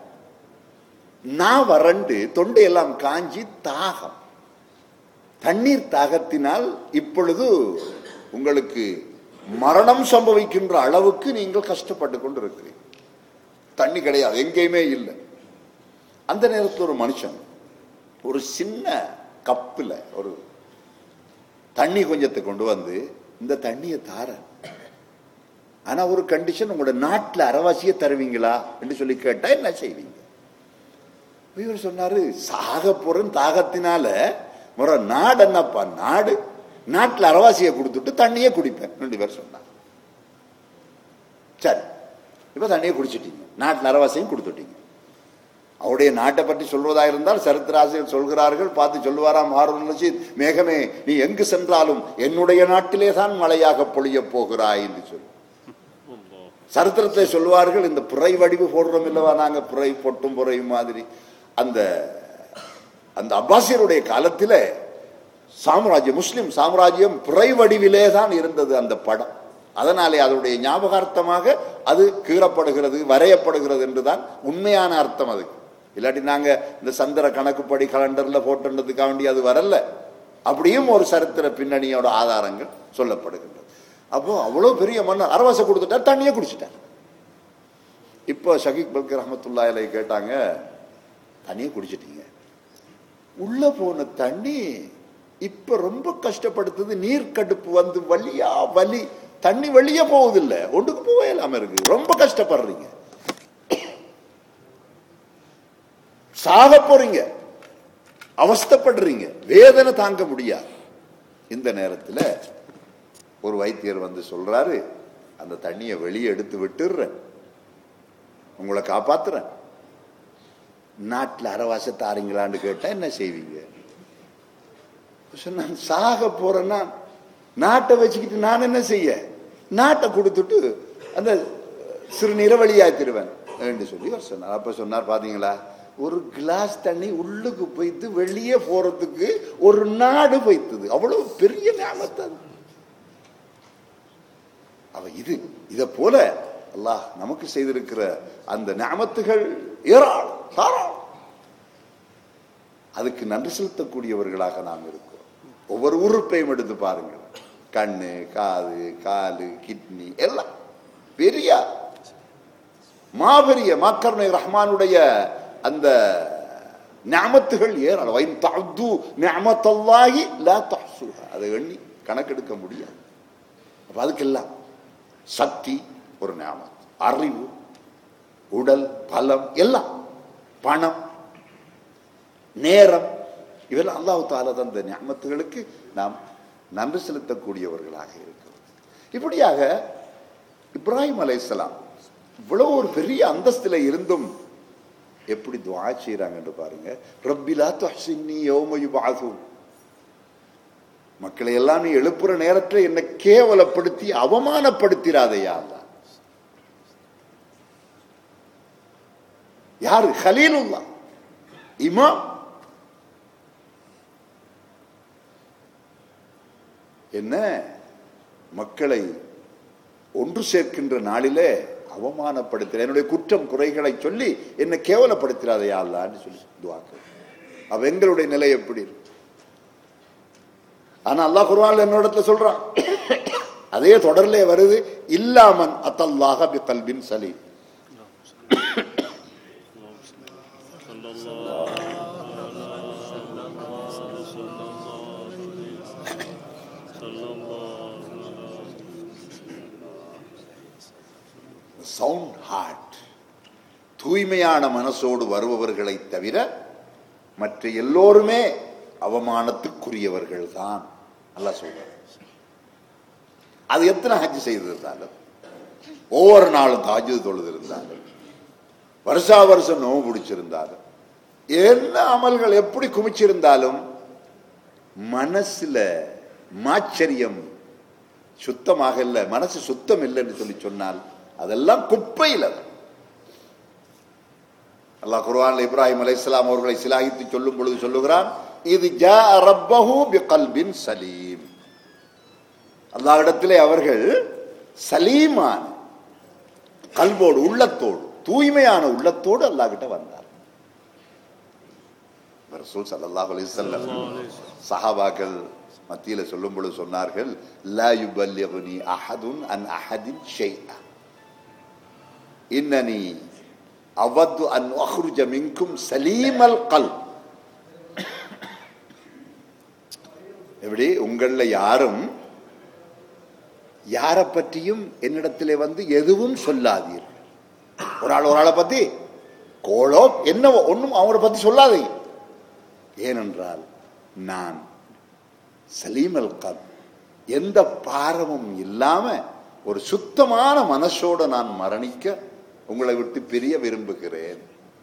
நான் வறண்டு தொண்டையெல்லாம் காஞ்சி தாகம் தண்ணீர் தாகத்தினால் இப்பொழுது உங்களுக்கு மரணம் சம்பவிக்கின்ற அளவுக்கு நீங்கள் கஷ்டப்பட்டு கொண்டு இருக்கிறீர்கள் தண்ணி கிடையாது எங்கேயுமே இல்லை அந்த நேரத்தில் ஒரு மனுஷன் ஒரு சின்ன கப்பில் ஒரு தண்ணி கொஞ்சத்தை கொண்டு வந்து இந்த தண்ணியை தார ஆனா ஒரு கண்டிஷன் உங்களோட நாட்டுல அறவாசியை தருவீங்களா என்று சொல்லி கேட்டா என்ன செய்வீங்க இவர் சொன்னாரு சாக போறேன் தாகத்தினால முறை நாடு என்னப்பா நாடு நாட்டுல அறவாசியை கொடுத்துட்டு தண்ணியே குடிப்பேன் ரெண்டு பேர் சொன்னாங்க சரி இப்ப தண்ணியை குடிச்சிட்டீங்க நாட்டுல அறவாசியும் கொடுத்துட்டீங்க அவருடைய நாட்டை பற்றி சொல்வதாக இருந்தால் சரித்திராசிரியர் சொல்கிறார்கள் பார்த்து சொல்லுவாராம் ஹாரூன் ரஷீத் மேகமே நீ எங்கு சென்றாலும் என்னுடைய நாட்டிலே தான் மழையாக பொழிய போகிறாய் என்று சொல்லி சரித்திரத்தை சொல்லுவார்கள் இந்த புரை வடிவு போடுறோம் இல்லவா நாங்க புரை பொட்டும் புரையும் மாதிரி அந்த அந்த அப்பாசியருடைய காலத்தில் சாம்ராஜ்யம் முஸ்லிம் சாம்ராஜ்யம் பிறை வடிவிலே தான் இருந்தது அந்த படம் அதனாலே அதனுடைய ஞாபகார்த்தமாக அது கீறப்படுகிறது வரையப்படுகிறது என்றுதான் உண்மையான அர்த்தம் அதுக்கு இல்லாட்டி நாங்க இந்த சந்திர கணக்குப்படி கலண்டர்ல போட்டுன்றதுக்காக வேண்டி அது வரல அப்படியும் ஒரு சரித்திர பின்னணியோட ஆதாரங்கள் சொல்லப்படுகின்றது அப்போ அவ்வளவு பெரிய மன்னர் அரவாசை கொடுத்துட்டார் தண்ணியை குடிச்சிட்டார் இப்போ ஷகீக் பல்கர் ரஹமத்துல்லா அலை கேட்டாங்க தண்ணியை குடிச்சிட்டீங்க உள்ள போன தண்ணி இப்ப ரொம்ப கஷ்டப்படுத்துது நீர் கடுப்பு வந்து வலியா வலி தண்ணி வெளியே போகுது இல்ல ஒன்றுக்கு போவே இல்லாம இருக்கு ரொம்ப கஷ்டப்படுறீங்க சாக போறீங்க அவஸ்தைப்படுறீங்க வேதனை தாங்க முடியாது இந்த நேரத்தில் ஒரு வைத்தியர் வந்து சொல்றாரு அந்த தண்ணியை வெளியே எடுத்து விட்டுடுறேன் உங்களை காப்பாத்துறேன் நாட்டில் அறவாச தாரீங்களான்னு கேட்டா என்ன செய்வீங்க சொன்னான் சாக போறேன்னா நாட்டை வச்சுக்கிட்டு நான் என்ன செய்ய நாட்டை கொடுத்துட்டு அந்த சிறுநீரை வழியாத்திருவேன் என்று சொல்லி அவர் சொன்னார் அப்ப சொன்னார் பாத்தீங்களா ஒரு கிளாஸ் தண்ணி உள்ளுக்கு போய்த்து வெளியே போறதுக்கு ஒரு நாடு போய்த்தது அவ்வளவு பெரிய ஞாபகத்தை அது அவ இது இத போல அல்லாஹ் நமக்கு செய்திருக்கிற அந்த ஞாபத்துகள் ஏராளம் தாராளம் அதுக்கு நன்றி செலுத்தக்கூடியவர்களாக நாம் இருக்கிறோம் ஒவ்வொரு உறுப்பையும் எடுத்து பாருங்கள் கண்ணு காது காலு கிட்னி எல்லாம் பெரிய மாபெரிய மாக்கர்ணை ரஹ்மானுடைய அந்த ஞாமத்துகள் ஏராளம் வைன் தஅது நிஅமத்தல்லாஹி லா தஹ்சுஹா அதை எண்ணி கணக்கெடுக்க முடியாது அப்ப அதுக்கெல்லாம் சக்தி ஒரு ஞாபகம் அறிவு உடல் பலம் எல்லாம் பணம் நேரம் இவெல்லாம் அல்லாஹ் தாலா தந்த ஞாபகத்துகளுக்கு நாம் நன்றி செலுத்தக்கூடியவர்களாக இருக்கிறோம் இப்படியாக இப்ராஹிம் அலைஹிஸ்ஸலாம் இவ்வளவு ஒரு பெரிய அந்தஸ்துல இருந்தும் எப்படி துவா செய்யறாங்கன்னு பாருங்க ரப்பிலா துஹ்சின்னி யௌம யுபஅஸூன் மக்களை எல்லாம் நீ எழுப்புற நேரத்தில் என்ன கேவலப்படுத்தி அவமானப்படுத்திராதையா அல்லாஹ் யாரு ஹலீலுல்லா இமாம் என்ன மக்களை ஒன்று சேர்க்கின்ற நாளிலே அவமானப்படுத்துற என்னுடைய குற்றம் குறைகளை சொல்லி என்ன கேவலப்படுத்திராதையா அல்லான்னு சொல்லி துவாக்கு அவ எங்களுடைய நிலை எப்படி இருக்கு? ஆனா அல்லாஹ் குர்ஆன்ல என்னோடத்துல சொல்றான் அதே தொடர்லே வருது இல்லாமன் அத்தல்லாஹ பி கல்பின் சலீம் சவுண்ட் ஹார்ட் தூய்மையான மனசோடு வருபவர்களை தவிர மற்ற எல்லோருமே அவமானத்துக்குரியவர்கள் தான் நல்லா சொல்ற அது எத்தனை ஹஜ் செய்திருந்தாலும் ஒவ்வொரு நாளும் தாஜு தொழுது இருந்தாலும் வருஷா வருஷம் நோவு பிடிச்சிருந்தாலும் என்ன அமல்கள் எப்படி குமிச்சிருந்தாலும் மனசுல மாச்சரியம் சுத்தமாக இல்லை மனசு சுத்தம் இல்லைன்னு சொல்லி சொன்னால் அதெல்லாம் குப்பையில் அது. அல்லாஹ் குர்ஆன்ல இப்ராஹிம் அலைஹிஸ்ஸலாம் அவர்களை சிலாகித்து சொல்லும் பொழுது சொல்லுகிறான் இது ஜா ரப்பஹு பிகல்பின் சலீம் அல்லாஹ்விடத்திலே அவர்கள் சலீமான கல்வோடு உள்ளத்தோடு தூய்மையான உள்ளத்தோடு அல்லாஹ் கிட்ட வந்தார் ரசூல் ஸல்லல்லாஹு அலைஹி வஸல்லம் சஹாபாக்கள் மத்தியில சொல்லும் பொழுது சொன்னார்கள் லா யுபல்லிகுனி அஹதுன் அன் அஹதின் ஷை'a இன்னனி அவது அன் அஹ்ருஜ மின்கும் சலீமல் கல் எப்படி உங்கள யாரும் யாரை பற்றியும் என்னிடத்திலே வந்து எதுவும் சொல்லாதீர்கள் ஒரு ஆள் ஒரு ஆளை பத்தி கோளோ என்னவோ ஒன்றும் அவங்கள பத்தி சொல்லாதீங்க ஏனென்றால் நான் சலீமல் கல் எந்த பாரமும் இல்லாம ஒரு சுத்தமான மனசோட நான் மரணிக்க உங்களை விட்டு பிரிய விரும்புகிறேன்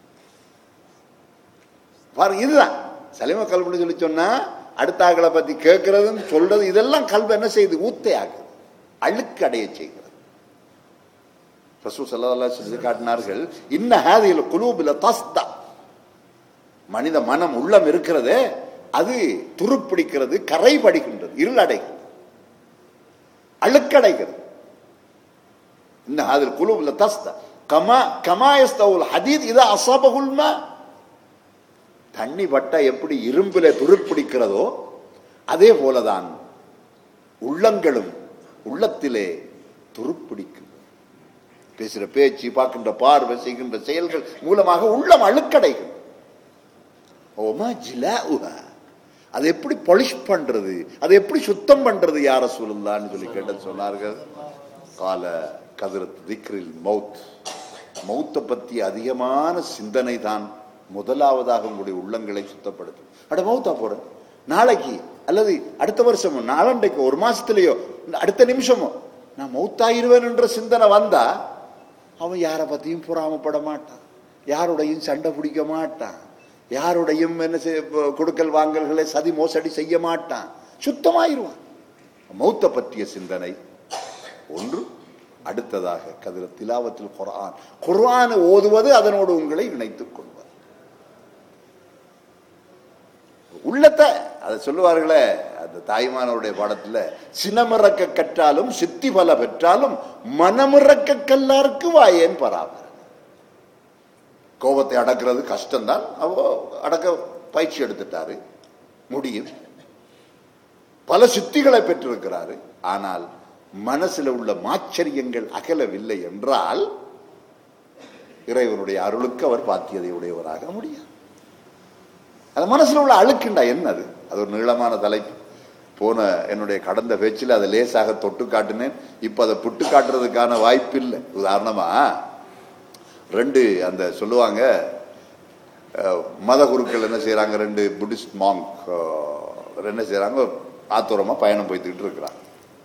பாருங்க இதுதான் சலிம கல்வின்னு சொல்லி சொன்னா அடுத்த ஆக்களை பத்தி கேட்கறதும் சொல்றது இதெல்லாம் கல்வி என்ன செய்யுது ஊத்தை ஆகுது அழுக்கு அடைய செய்கிறது ரசூ சல்லா சொல்லி காட்டினார்கள் இன்ன ஹாதியில் குலூபில் தஸ்தா மனித மனம் உள்ளம் இருக்கிறதே அது துருப்பிடிக்கிறது கரைபடுகின்றது இருளடைகிறது அழுக்கடைகிறது இன்ன அதில் குழுவில் தஸ்த கமா கமாயஸ்தவுல் ஹதீத் இதா அசாபகுல்மா தண்ணி பட்டா எப்படி இரும்பில துருப்பிடிக்கிறதோ அதே போலதான் உள்ளங்களும் உள்ளத்திலே துருப்பிடிக்கும் பேசுற பேச்சு பார்க்கின்ற பார்வை செய்கின்ற செயல்கள் மூலமாக உள்ளம் அழுக்கடைகள் ஓமா ஜிலாஉஹா அதை எப்படி பொலிஷ் பண்றது அதை எப்படி சுத்தம் பண்றது யார சொல்லுந்தான்னு சொல்லி கேட்டது சொன்னார்கள் கால கதிரத் திக்ரில் மவுத் மௌத்தை பத்தி அதிகமான சிந்தனை தான் முதலாவதாக உங்களுடைய உள்ளங்களை சுத்தப்படுத்தும் அட மௌத்தா போறேன் நாளைக்கு அல்லது அடுத்த வருஷமோ நாளண்டைக்கோ ஒரு மாசத்துலயோ அடுத்த நிமிஷமோ நான் மௌத்தாயிருவேன் என்ற சிந்தனை வந்தா அவன் யாரை பத்தியும் பொறாமப்பட மாட்டான் யாருடையும் சண்டை பிடிக்க மாட்டான் யாருடையும் என்ன செய்ய கொடுக்கல் வாங்கல்களை சதி மோசடி செய்ய மாட்டான் சுத்தமாயிருவான் மௌத்த பற்றிய சிந்தனை ஒன்று அடுத்ததாக கதிர திலாவத்தில் குர்ஆன் குர்ஆனை ஓதுவது அதனோடு உங்களை இணைத்துக் கொள்வது உள்ளத்தை அதை சொல்லுவார்களே அந்த தாய்மானவருடைய பாடத்துல சினமிறக்க கற்றாலும் சித்தி பல பெற்றாலும் மனமிறக்க கல்லாருக்கு வாயேன் பராமர கோபத்தை அடக்கிறது கஷ்டம்தான் அவ அடக்க பயிற்சி எடுத்துட்டாரு முடியும் பல சித்திகளை பெற்றிருக்கிறாரு ஆனால் மனசுல உள்ள மாச்சரியங்கள் அகலவில்லை என்றால் இறைவனுடைய அருளுக்கு அவர் பாத்தியதை உடையவராக முடியாது அது மனசுல உள்ள அழுக்குண்டா என்னது அது ஒரு நீளமான தலைப்பு போன என்னுடைய கடந்த பேச்சில் அதை லேசாக தொட்டு காட்டினேன் இப்ப அதை புட்டு காட்டுறதுக்கான வாய்ப்பு இல்லை உதாரணமா ரெண்டு அந்த சொல்லுவாங்க அஹ், மத குருக்கள் என்ன செய்யறாங்க ரெண்டு புத்திஸ்ட் மாங்க் என்ன செய்யறாங்க ஆத்தூரமா பயணம் போய்த்துக்கிட்டு இருக்கிறாங்க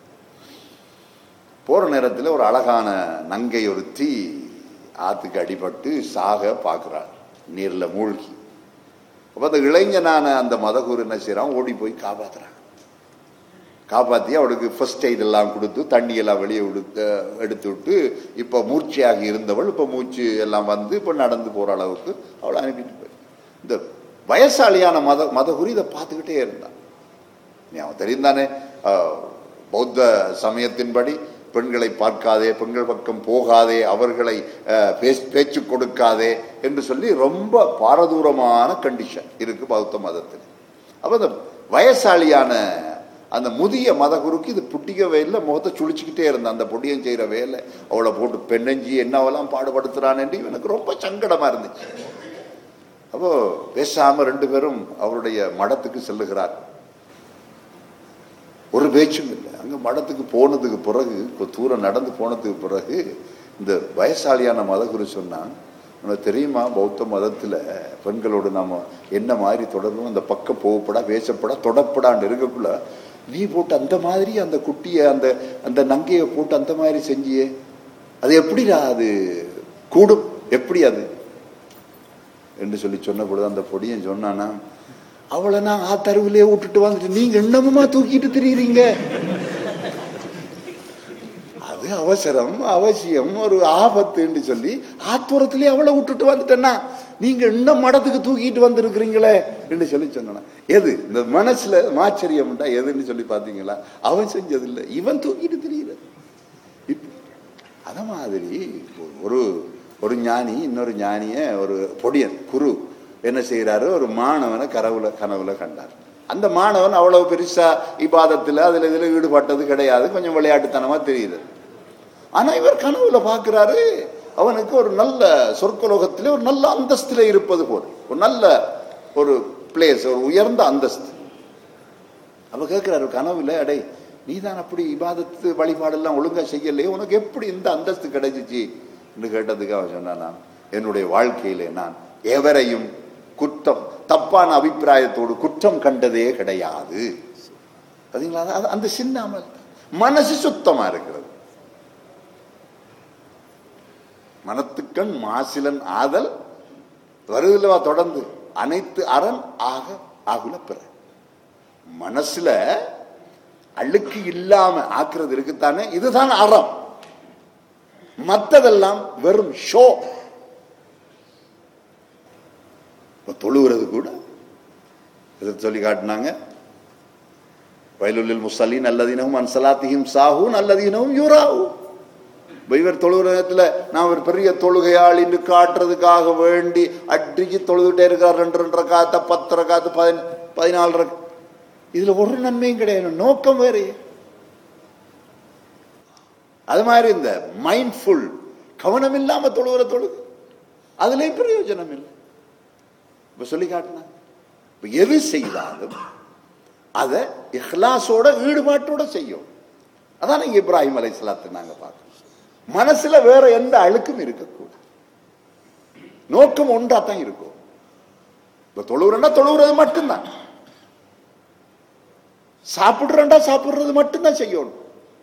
போற நேரத்தில் ஒரு அழகான நங்கை ஒரு தீ ஆத்துக்கு அடிபட்டு சாக பார்க்கிறாள் நீர்ல மூழ்கி அப்ப அந்த இளைஞனான அந்த மதகுரு என்ன செய்யறான் ஓடி போய் காப்பாத்துறான் காப்பாத்தி அவளுக்கு ஃபர்ஸ்ட் எய்ட் எல்லாம் கொடுத்து தண்ணி எல்லாம் வெளியே விடுத்து எடுத்து விட்டு இப்ப மூர்ச்சையாகி இருந்தவள் இப்ப மூச்சு எல்லாம் வந்து இப்ப நடந்து போற அளவுக்கு அவளை அனுப்பிட்டு போய் இந்த வயசாலியான மத மதகுரு இதை பார்த்துக்கிட்டே இருந்தான் நீ அவன் தெரிந்தானே அஹ், பௌத்த சமயத்தின்படி பெண்களை பார்க்காதே பெண்கள் பக்கம் போகாதே அவர்களை அஹ், பேச்- பேச்சு கொடுக்காதே என்று சொல்லி ரொம்ப பாரதூரமான கண்டிஷன் இருக்கு பௌத்த மதத்தில் அப்ப அந்த வயசாலியான அந்த முதிய மதகுருக்கு இது புட்டிக்கவே இல்லை முகத்தை சுழிச்சுக்கிட்டே இருந்தான் அந்த பொடியன் செய்யற வேலை அவளை போட்டு பெண்ணஞ்சி என்னவெல்லாம் பாடுபடுத்துறான் என்று எனக்கு ரொம்ப சங்கடமா இருந்துச்சு அப்போ பேசாம ரெண்டு பேரும் அவருடைய மடத்துக்கு செல்லுகிறார் ஒரு பேச்சும் இல்லை அங்க மடத்துக்கு போனதுக்கு பிறகு கொஞ்ச தூரம் நடந்து போனதுக்கு பிறகு இந்த வயசாலியான மதகுரு சொன்னான் உனக்கு தெரியுமா பௌத்த மதத்துல பெண்களோடு நாம என்ன மாதிரி தொடரணும் அந்த பக்கம் போகப்படா பேசப்படா தொடப்படான்னு இருக்கக்குள்ள நீ போட்டு அந்த மாதிரி அந்த குட்டியை அந்த அந்த நங்கையை போட்டு அந்த மாதிரி செஞ்சியே அது எப்படிடா அது கூடும் எப்படி அது என்று சொல்லி சொன்ன பொழுது அந்த பொடியன் சொன்னானா அவளை நான் ஆத்தருவிலே விட்டுட்டு வந்துட்டு நீங்க இன்னமுமா தூக்கிட்டு திரியுறீங்க அது அவசரம் அவசியம் ஒரு ஆபத்துன்னு சொல்லி ஆத்துரத்திலே அவளை விட்டுட்டு வந்துட்டேன்னா நீங்க இன்னும் மடத்துக்கு தூக்கிட்டு வந்திருக்கிறீங்களே என்று சொல்லி சொன்னான் எது இந்த மனசுல மாச்சரியம்டா எதுன்னு சொல்லி பாத்தீங்களா அவன் செஞ்சது இல்லை இவன் தூக்கிட்டு திரியிறது இப்ப அத மாதிரி ஒரு ஒரு ஞானி இன்னொரு ஞானிய ஒரு பொடியன் குரு என்ன செய்யறாரு ஒரு மாணவனை கனவுல கனவுல கண்டார் அந்த மாணவன் அவ்வளவு பெருசா இபாதத்துல அதுல இதுல ஈடுபட்டது கிடையாது கொஞ்சம் விளையாட்டுத்தனமா தெரியுது ஆனா இவர் கனவுல பாக்குறாரு அவனுக்கு ஒரு நல்ல சொர்க்கலோகத்திலே ஒரு நல்ல அந்தஸ்துல இருப்பது போல ஒரு நல்ல ஒரு பிளேஸ் ஒரு உயர்ந்த அந்தஸ்து அப்ப கேட்கிறாரு கனவுல அடே நீ தான் அப்படி இபாதத்து வழிபாடெல்லாம் ஒழுங்கா செய்யலையே உனக்கு எப்படி இந்த அந்தஸ்து கிடைச்சிச்சு என்று கேட்டதுக்கு அவன் சொன்னான் நான் என்னுடைய வாழ்க்கையிலே நான் எவரையும் குற்றம் தப்பான அபிப்பிராயத்தோடு குற்றம் கண்டதே கிடையாது பாத்தீங்களா அது- அந்த சின்ன அமல் தான். மனசு சுத்தமா இருக்கிறது மனத்துக்கண் மாசிலன் ஆதல் வருதுலவா தொடர்ந்து அனைத்து அரண் ஆக ஆகுல பிற மனசுல அழுக்கு இல்லாம ஆக்குறது இருக்குத்தானே இதுதான் அறம் மத்ததெல்லாம் வெறும் ஷோ இப்ப தொழுகிறது கூட இதை சொல்லி காட்டினாங்க வயலுள்ளில் முசலின் அல்லதீனவும் அன்சலாத்தியும் சாஹூன் அல்லதீனவும் யூராவும் இவர் தொழுகிற நேரத்தில் நான் ஒரு பெரிய தொழுகையாளின்னு காட்டுறதுக்காக வேண்டி அடிச்சு தொழுதுகிட்டே இருக்கார் ரெண்டு ரெண்டரை காத்த பத்தரை காத்து பதின பதினாலரை இதுல ஒரு நன்மையும் கிடையாது நோக்கம் வேறு அது மாதிரி இந்த மைண்ட்ஃபுல் கவனம் இல்லாம தொழுகிற தொழுகு அதுலயும் பிரயோஜனம் இல்லை இப்ப சொல்லி காட்டினா இப்ப எது செய்தாலும் அதை இஹ்லாஸோட ஈடுபாட்டோட செய்யும் அதான் இங்க இப்ராஹிம் அலை நாங்க பார்க்கணும் மனசுல வேற எந்த அழுக்கும் இருக்கக்கூடாது நோக்கம் ஒன்றா தான் இருக்கும் இப்ப தொழுகிறா தொழுகிறது மட்டும்தான் சாப்பிடுறா சாப்பிடுறது மட்டும்தான் செய்யணும்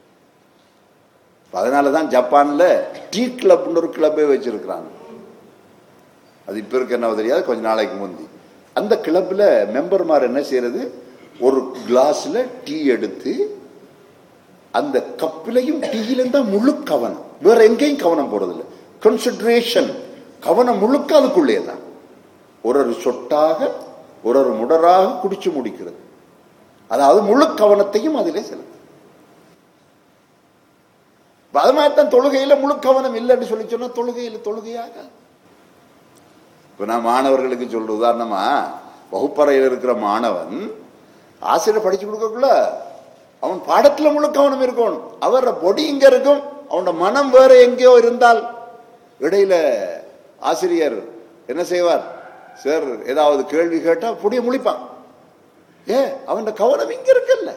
அதனாலதான் ஜப்பான்ல டீ கிளப்னு ஒரு கிளப்பே வச்சிருக்கிறாங்க அது இப்ப இருக்க என்ன தெரியாது கொஞ்ச நாளைக்கு முந்தி அந்த கிளப்ல மெம்பர்மார் என்ன செய்யறது ஒரு கிளாஸ்ல டீ எடுத்து அந்த கப்பிலையும் டீயிலும் தான் முழு கவனம் வேற எங்கேயும் கவனம் போறதில்லை கான்சென்ட்ரேஷன் கவனம் முழுக்க அதுக்குள்ளே தான் ஒரு ஒரு சொட்டாக ஒரு ஒரு முடராக குடிச்சு முடிக்கிறது அதாவது முழு கவனத்தையும் அதிலே செலுத்து அது மாதிரி தான் தொழுகையில முழு கவனம் இல்லைன்னு சொல்லி சொன்னா தொழுகையில தொழுகையாக இப்ப நான் மாணவர்களுக்கு சொல்ற உதாரணமா வகுப்பறையில் இருக்கிற மாணவன் ஆசிரியர் படிச்சு கொடுக்கக்குள்ள அவன் பாடத்துல முழு கவனம் இருக்கணும் அவர பொடி இங்க இருக்கும் அவனோட மனம் வேற எங்கேயோ இருந்தால் இடையில ஆசிரியர் என்ன செய்வார் சார் ஏதாவது கேள்வி கேட்டா பொடிய முழிப்பான் ஏ அவன் கவனம் இங்க இருக்குல்ல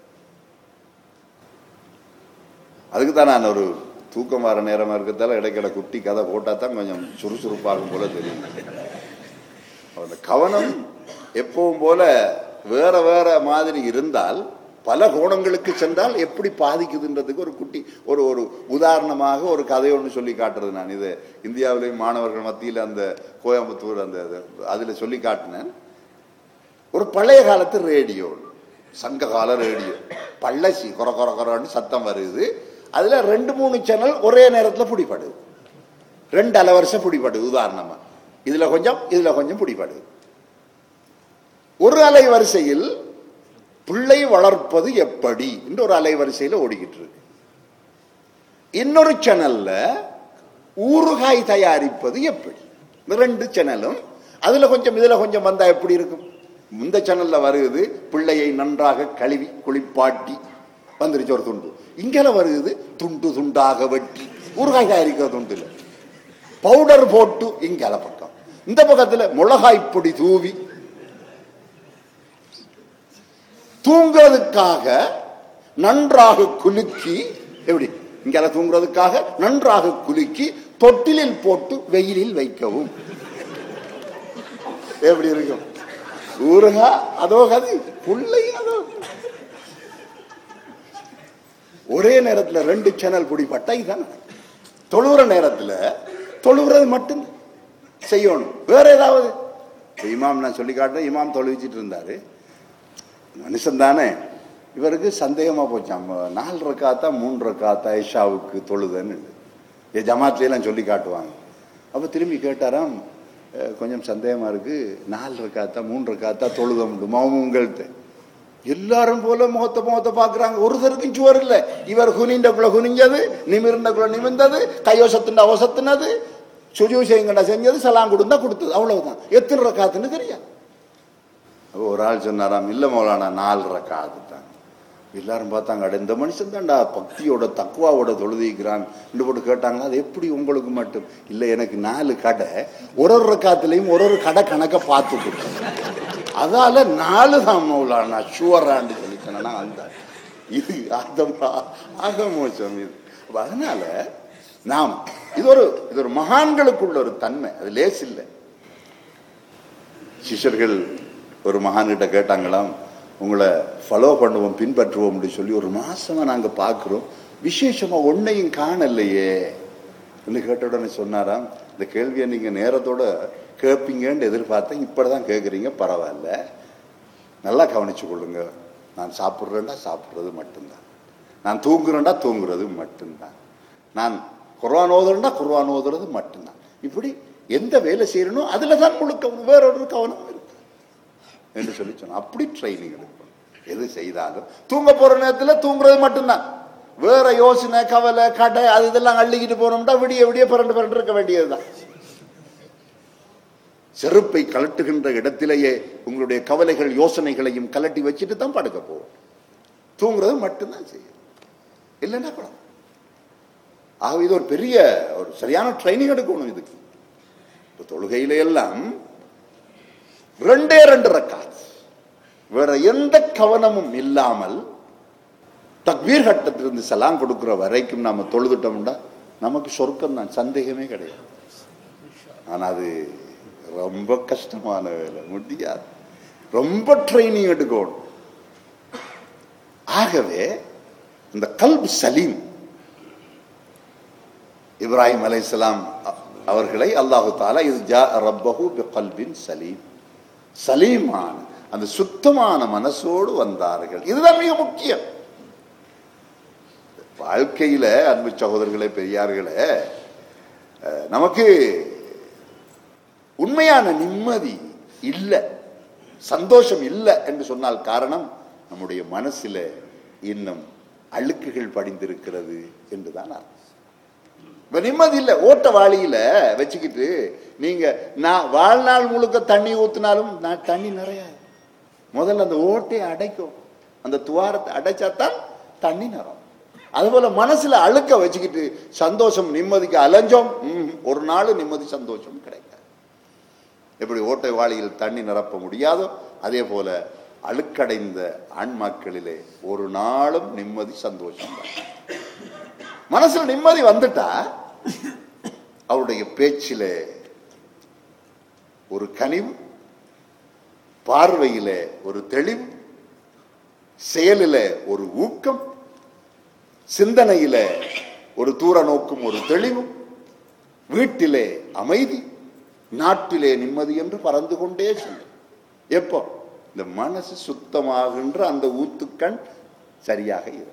அதுக்கு தான் நான் ஒரு தூக்கம் வர நேரமா இருக்கிறதால இடைக்கிட குட்டி கதை போட்டா தான் கொஞ்சம் சுறுசுறுப்பாகும் போல தெரியும் அவன் கவனம் எப்பவும் போல வேற வேற மாதிரி இருந்தால் பல கோணங்களுக்கு சென்றால் எப்படி பாதிக்குதுன்றதுக்கு ஒரு குட்டி ஒரு ஒரு உதாரணமாக ஒரு கதை ஒன்று சொல்லி காட்டுறது நான் இது இந்தியாவிலேயும் மாணவர்கள் மத்தியில் அந்த கோயம்புத்தூர் அந்த அதுல சொல்லி காட்டினேன் ஒரு பழைய காலத்து ரேடியோ சங்க கால ரேடியோ பள்ளசி கொர கொர கொரன்னு சத்தம் வருது அதுல ரெண்டு மூணு சேனல் ஒரே நேரத்தில் பிடிப்படுது ரெண்டு அலவரிசை பிடிப்படுது உதாரணமா இதுல கொஞ்சம் இதுல கொஞ்சம் பிடிப்படுது ஒரு அலை வரிசையில் பிள்ளை வளர்ப்பது எப்படி என்று ஒரு அலைவரிசையில் ஓடிக்கிட்டு இருக்கு இன்னொரு சேனல்ல ஊறுகாய் தயாரிப்பது எப்படி இந்த ரெண்டு சேனலும் அதுல கொஞ்சம் இதுல கொஞ்சம் வந்தா எப்படி இருக்கும் இந்த சேனல்ல வருது பிள்ளையை நன்றாக கழுவி குளிப்பாட்டி வந்துருச்சு ஒரு துண்டு இங்கெல்லாம் வருது துண்டு துண்டாக வெட்டி ஊறுகாய் தயாரிக்கிற துண்டு இல்லை பவுடர் போட்டு இங்கால பக்கம் இந்த பக்கத்துல மிளகாய் பொடி தூவி தூங்குறதுக்காக நன்றாக குலுக்கி எப்படி இங்க தூங்குறதுக்காக நன்றாக குலுக்கி தொட்டிலில் போட்டு வெயிலில் வைக்கவும் எப்படி இருக்கும் ஊருகா அதோ கதி புள்ளை அதோ ஒரே நேரத்தில் ரெண்டு சேனல் பிடிப்பட்டா இதுதான் தொழுகிற நேரத்தில் தொழுகிறது மட்டும் செய்யணும் வேற ஏதாவது இமாம் நான் சொல்லி காட்டுறேன் இமாம் தொழுவிச்சிட்டு இருந்தாரு மனுஷன் தானே இவருக்கு சந்தேகமா போச்சாம் நாலு ரக்காத்தா மூன்று ரக்காத்தா ஐஷாவுக்கு தொழுதுன்னு என் ஜமாத்லாம் சொல்லி காட்டுவாங்க அப்ப திரும்பி கேட்டாராம் கொஞ்சம் சந்தேகமா இருக்கு நாலு ரக்காத்தா மூன்று ரக்காத்தா தொழுத முடியுமா உங்கள்கிட்ட எல்லாரும் போல முகத்தை முகத்தை பாக்குறாங்க ஒருத்தருக்கும் சுவர் இல்ல இவர் குனிண்டக்குள்ள குனிஞ்சது நிமிர்ந்தக்குள்ள நிமிர்ந்தது கையோசத்துண்டா ஒசத்துனது சுஜு செய்யுங்கண்டா செஞ்சது சலாம் கொடுந்தா கொடுத்தது அவ்வளவுதான் எத்தனை ரக்காத்துன்னு தெரியாது ஒரு ஆள் சொன்னாராம் இல்ல மௌலானா நாலு ரக்காது தான் எல்லாரும் பார்த்தாங்க அட இந்த மனுஷன் தான்டா பக்தியோட தக்குவாவோட தொழுதிக்கிறான் ரெண்டு போட்டு கேட்டாங்களா அது எப்படி உங்களுக்கு மட்டும் இல்ல எனக்கு நாலு கடை ஒரு ஒரு ரக்காத்துலயும் ஒரு ஒரு கடை கணக்க பார்த்து கொடுத்தேன் அதால நாலு தான் மௌலானா ஷுவரான்னு சொல்லிட்டேன்னா அந்த இது ஆதமா ஆக மோசம் இது அதனால நாம் இது ஒரு இது ஒரு மகான்களுக்குள்ள ஒரு தன்மை அது லேஸ் இல்லை சிஷர்கள் ஒரு மகான்கிட்ட கேட்டாங்களாம் உங்களை ஃபாலோ பண்ணுவோம் பின்பற்றுவோம் அப்படின்னு சொல்லி ஒரு மாசமா நாங்க பாக்குறோம் விசேஷமா ஒன்னையும் காணலையே கேட்ட உடனே சொன்னாராம் இந்த கேள்வியை நீங்க நேரத்தோட கேட்பீங்கன்னு எதிர்பார்த்தேன் இப்படிதான் கேட்குறீங்க பரவாயில்ல நல்லா கவனிச்சு கொள்ளுங்க நான் சாப்பிட்றேன்டா சாப்பிட்றது மட்டும்தான் நான் தூங்குறேன்டா தூங்குறது மட்டும்தான் நான் குர்வான் ஓதுறேன்டா குர்வான் ஓதுறது மட்டும்தான் இப்படி எந்த வேலை செய்யறனோ அதுல தான் முழு கவனம் வேற ஒரு கவனம் இருக்கு என்று சொல்லி சொன்னோம் அப்படி ட்ரைனிங் எடுக்கணும் எது செய்தாலும் தூங்க போற நேரத்துல தூங்குறது மட்டும்தான் வேற யோசனை கவலை கடை அது இதெல்லாம் அள்ளிக்கிட்டு போனோம்னா விடிய விடிய பிறண்டு பிறண்டு இருக்க வேண்டியதுதான் செருப்பை கலட்டுகின்ற இடத்திலேயே உங்களுடைய கவலைகள் யோசனைகளையும் கலட்டி வச்சுட்டு தான் படுக்க போவோம் தூங்குறது மட்டும்தான் செய்யும் இல்லைன்னா கூட ஆக இது ஒரு பெரிய ஒரு சரியான ட்ரைனிங் எடுக்கணும் இதுக்கு இப்ப தொழுகையில எல்லாம் ரெண்டே ரெண்டு ரக்காத் வேற எந்த கவனமும் இல்லாமல் தக்பீர் கட்டத்திலிருந்து சலாம் கொடுக்கிற வரைக்கும் நாம தொழுதுட்டோம்னா நமக்கு சொர்க்கம் தான் சந்தேகமே கிடையாது ஆனா அது ரொம்ப கஷ்டமான வேலை முடியாது ரொம்ப ட்ரைனிங் எடுக்கணும் ஆகவே இந்த கல்ப் சலீம் இப்ராஹிம் அலைஹிஸ்ஸலாம் அவர்களை அல்லாஹு தாலா இது ஜா ரப்பஹு பி கல்பின் சலீம் சலீமான அந்த சுத்தமான மனசோடு வந்தார்கள் இதுதான் மிக முக்கியம் வாழ்க்கையில அன்பு சகோதரர்களே பெரியார்களே அஹ், நமக்கு உண்மையான நிம்மதி இல்லை சந்தோஷம் இல்லை என்று சொன்னால் காரணம் நம்முடைய மனசில இன்னும் அழுக்குகள் படிந்திருக்கிறது என்றுதான் அர்த்தம் இப்ப நிம்மதி இல்லை ஓட்ட வாளியில வச்சுக்கிட்டு நீங்க நான் வாழ்நாள் முழுக்க தண்ணி ஊத்தினாலும் நான் தண்ணி நிறைய முதல்ல அந்த ஓட்டையை அடைக்கும் அந்த துவாரத்தை அடைச்சாதான் தண்ணி நிறம் அதுபோல மனசுல அழுக்க வச்சுக்கிட்டு சந்தோஷம் நிம்மதிக்கு அலைஞ்சோம் ம்ஹும். ஒரு நாள் நிம்மதி சந்தோஷம் கிடைக்காது எப்படி ஓட்டை வாளியில் தண்ணி நிரப்ப முடியாதோ அதே போல அழுக்கடைந்த ஆன்மாக்களிலே ஒரு நாளும் நிம்மதி சந்தோஷம் வராது. மனசுல நிம்மதி வந்துட்டா அவருடைய பேச்சிலே ஒரு கனிவு பார்வையிலே ஒரு தெளிவு செயலிலே ஒரு ஊக்கம் சிந்தனையிலே ஒரு தூர நோக்கும் ஒரு தெளிவும் வீட்டிலே அமைதி நாட்டிலே நிம்மதி என்று பறந்து கொண்டே செல்லும் எப்போ இந்த மனசு சுத்தமாகின்ற அந்த ஊத்துக்கண் சரியாக இருக்கும்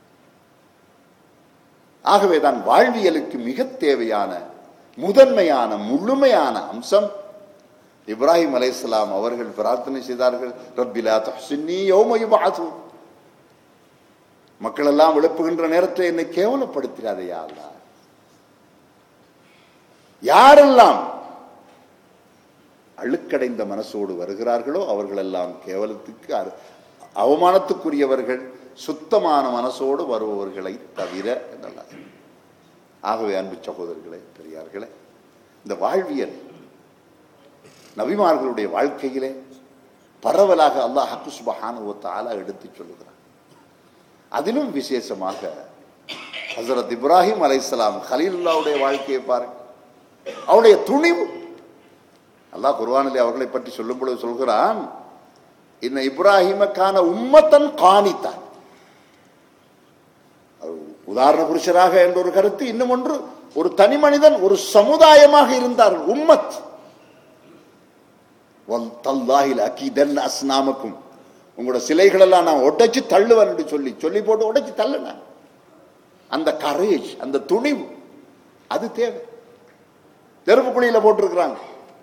ஆகவேதான் வாழ்வியலுக்கு மிக தேவையான முதன்மையான முழுமையான அம்சம் இப்ராஹிம் அலைஹிஸ்ஸலாம் அவர்கள் பிரார்த்தனை செய்தார்கள் ரப்பிலா தஹ்சின்னி யௌம யுபஅஸூன் மக்கள் எல்லாம் எழுப்புகின்ற நேரத்தில் என்னை கேவலப்படுத்திடாதே யா அல்லாஹ் யாரெல்லாம் அழுக்கடைந்த மனசோடு வருகிறார்களோ அவர்களெல்லாம் கேவலத்துக்கு அரு- அவமானத்துக்குரியவர்கள் சுத்தமான மனசோடு வருபவர்களை தவிர என்றெல்லாம் ஆகவே அன்பு சகோதரர்களே பெரியார்களே இந்த வாழ்வியல் நபிமார்களுடைய வாழ்க்கையிலே பரவலாக அல்லாஹ் ஹக்கு சுபஹானுவ தஆலா எடுத்துச் சொல்லுகிறார் அதிலும் விசேஷமாக ஹசரத் இப்ராஹிம் அலைஹிஸ்ஸலாம் கலீலுல்லாவுடைய வாழ்க்கையை பாருங்க அவருடைய துணிவு அல்லாஹ் குர்ஆனிலே அவர்களை பற்றி சொல்லும் பொழுது சொல்கிறான் இன்ன இப்ராஹிமக்கான உம்மத்தன் காணித்தான் அவர் உதாரண புருஷராக என்ற ஒரு கருத்து இன்னும் ஒன்று ஒரு தனி மனிதன் ஒரு சமுதாயமாக இருந்தார்கள் உம்மத் தல்லாஹில் அக்கீதன் அஸ்னாமக்கும் உங்களோட சிலைகள் எல்லாம் நான் உடைச்சு தள்ளுவேன் என்று சொல்லி சொல்லி போட்டு உடைச்சு தள்ளுனேன் அந்த கரேஜ் அந்த துணிவு அது தேவை நெருப்பு குழியில போட்டிருக்கிறாங்க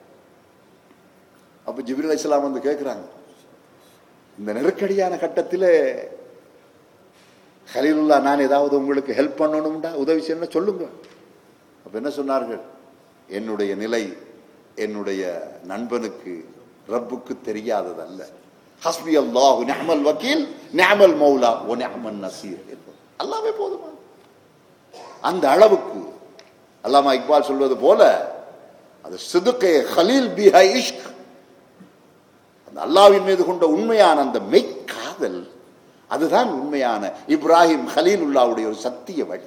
அப்ப ஜிபிரில் இஸ்லாம் வந்து கேட்கிறாங்க இந்த நெருக்கடியான கட்டத்தில் ஹலீலுல்லா நான் ஏதாவது உங்களுக்கு ஹெல்ப் பண்ணணும்டா உதவி செய்யணும் சொல்லுங்க அப்ப என்ன சொன்னார்கள் என்னுடைய நிலை என்னுடைய நண்பனுக்கு ரப்புக்கு தெரியாததல்ல ஹஸ்பி அல்லாஹு நிஅமல் வக்கீல் நிஅமல் மௌலா ஒ நிஅமன் நசீர் என்பது அல்லாவே போதுமா அந்த அளவுக்கு அல்லாமா இக்பால் சொல்வது போல அது சிதுக்கே ஹலீல் பிஹா இஷ்க் அந்த அல்லாவின் மீது கொண்ட உண்மையான அந்த மெய்க்காதல் அதுதான் உண்மையான இப்ராஹிம் ஹலீலுல்லாவுடைய ஒரு சத்திய வழி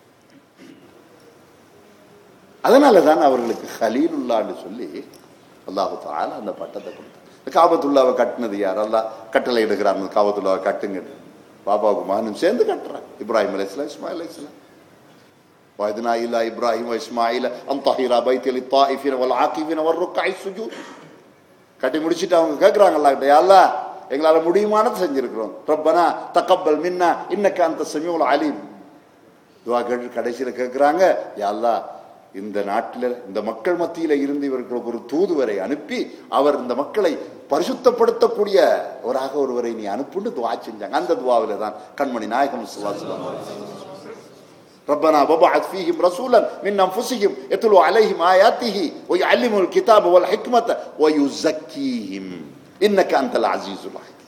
அதனால தான் அவர்களுக்கு ஹலீலுல்லான்னு சொல்லி அல்லாஹு தாலா அந்த பட்டத்தை கொடுத்தார் இந்த காபத்துல்லாவை கட்டினது யார் அல்லாஹ் கட்டளை எடுக்கிறார் அந்த காபத்துல்லாவை கட்டுங்க பாபாவுக்கு மகனும் சேர்ந்து கட்டுறாங்க இப்ராஹிம் அலைஹிஸ்ஸலாம் இஸ்மாயில் அலைஹிஸ்ஸலாம் وعدنا إلى إبراهيم وإسماعيل أن طهر بيتي للطائفين والعاكفين والركع السجود கட்டி முடிச்சிட்டு அவங்க கேட்குறாங்க அல்லாஹ்கிட்ட யா அல்லாஹ் எங்களால முடியுமானது செஞ்சிருக்கிறோம் ரப்பனா தக்கப்பல் மின்னா இன்னக்க அந்த சமியுல் அலீம் துவா கேட்டு கடைசியில் கேட்குறாங்க யா அல்லாஹ் இந்த நாட்டில் இந்த மக்கள் மத்தியில இருந்து இவர்களுக்கு ஒரு தூதுவரை அனுப்பி அவர் இந்த மக்களை பரிசுத்தப்படுத்தக்கூடிய ஒராக ஒருவரை நீ அனுப்புன்னு துவா செஞ்சாங்க அந்த துவாவில தான் கண்மணி நாயகம் சுல்லாசலம் ربنا وبعث فيهم رسولا من انفسهم يتلو عليهم اياته ويعلمهم الكتاب والحكمه ويزكيهم انك انت العزيز الحكيم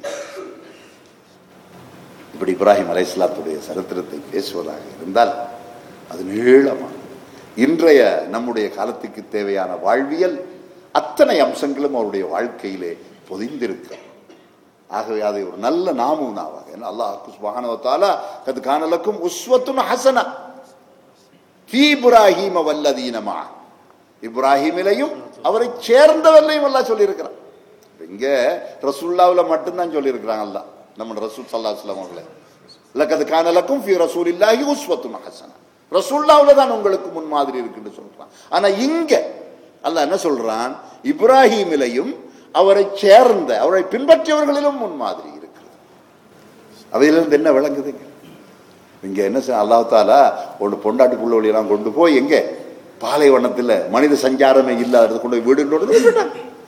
இப்படி இப்ராஹிம் அலைஹிஸ்ஸலாத்துடைய சரித்திரத்தை பேசுவதாக இருந்தால் அது நீளமா இன்றைய நம்முடைய காலத்துக்கு தேவையான வாழ்வியல் அத்தனை அம்சங்களும் அவருடைய வாழ்க்கையிலே பொதிந்திருக்கிறது ஆகவே அதை ஒரு நல்ல நாமுனாவாக ஏன்னா அல்லாஹ் சுப்ஹானஹு கது கானலக்கும் உஸ்வத்துன் ஹசனா ஃபீ இப்ராஹீம வல்லதீனமா இப்ராஹிமிலையும் அவரை சேர்ந்தவர்களையும் அல்லாஹ் சொல்லியிருக்கிறான் இங்க ரசூல்லாவுல மட்டும்தான் சொல்லியிருக்கிறாங்க அல்லாஹ் நம்ம ரசூல் சல்லா அலுவலாம் அவர்களே லக்கது கானலக்கும் ஃபி ரசூல் இல்லாஹி உஸ்வத்துன் ஹசனா ரசூல்லாவுல தான் உங்களுக்கு முன்மாதிரி இருக்குன்னு சொல்றான் ஆனா இங்க அல்லாஹ் என்ன சொல்றான் இப்ராஹிமிலையும் அவரை சேர்ந்த அவரை பின்பற்றியவர்களிலும் முன்மாதிரி இருக்கிறது அவையிலிருந்து என்ன விளங்குதுங்க இங்க என்ன செய்ய அல்லாஹ் தாலா ஒரு பொண்டாட்டி புள்ள எல்லாம் கொண்டு போய் எங்க பாலைவனத்துல மனித சஞ்சாரமே இல்லாதது கொண்டு போய் வீடு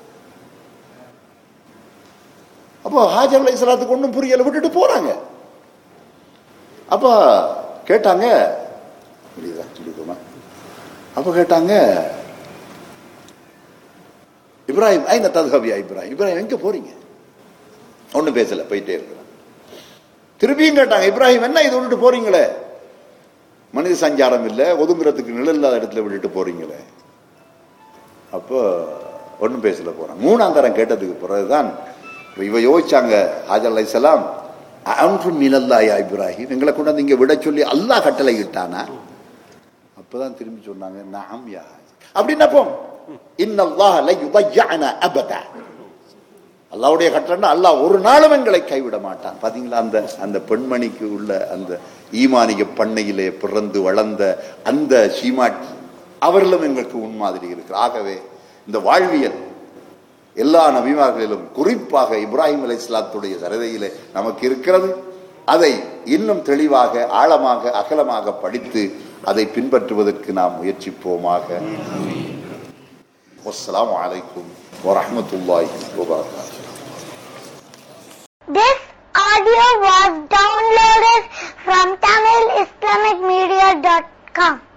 அப்போ ஹாஜர் அலை சலாத்துக்கு ஒன்றும் புரியல விட்டுட்டு போறாங்க அப்ப கேட்டாங்க புரியுதா சொல்லிக்கோமா அப்ப கேட்டாங்க இப்ராஹிம் ஐந்த ததுஹபியா இப்ராஹிம் இப்ராஹிம் எங்க போறீங்க ஒண்ணும் பேசல போயிட்டே இருக்கிறான் திருப்பியும் கேட்டாங்க இப்ராஹிம் என்ன இது விட்டுட்டு போறீங்களே மனித சஞ்சாரம் இல்லை ஒதுங்குறதுக்கு நிழல் இல்லாத இடத்துல விட்டுட்டு போறீங்களே அப்போ ஒன்றும் பேசல போறான் மூணாம் தரம் கேட்டதுக்கு பிறகுதான் இவ யோசிச்சாங்க ஹாஜர் அலை சலாம் அன்று மினல்லாயா இப்ராஹிம் எங்களை கொண்டாந்து இங்க விட சொல்லி அல்லாஹ் கட்டளை இட்டானா அப்பதான் திரும்பி சொன்னாங்க நாம் யா அப்படின்னப்போ இன்னல்லாஹ் ல யுதையஅனா அபதா அல்லாவுடைய கட்டளை அல்லாஹ் ஒரு நாளும் எங்களை கைவிட மாட்டான் பாத்தீங்களா அந்த அந்த பெண்மணிக்கு உள்ள அந்த ஈமானிய பண்ணையிலே பிறந்து வளர்ந்த அந்த சீமாட்டி அவர்களும் எங்களுக்கு முன்மாதிரி இருக்கு ஆகவே இந்த வாழ்வியல் எல்லா நபிமார்களிலும் குறிப்பாக இப்ராஹிம் அலை இஸ்லாத்துடைய சரிதையிலே நமக்கு இருக்கிறது அதை இன்னும் தெளிவாக ஆழமாக அகலமாக படித்து அதை பின்பற்றுவதற்கு நாம் முயற்சிப்போமாக والسلام عليكم ورحمة الله وبركاته This audio was downloaded from TamilIslamicMedia.com.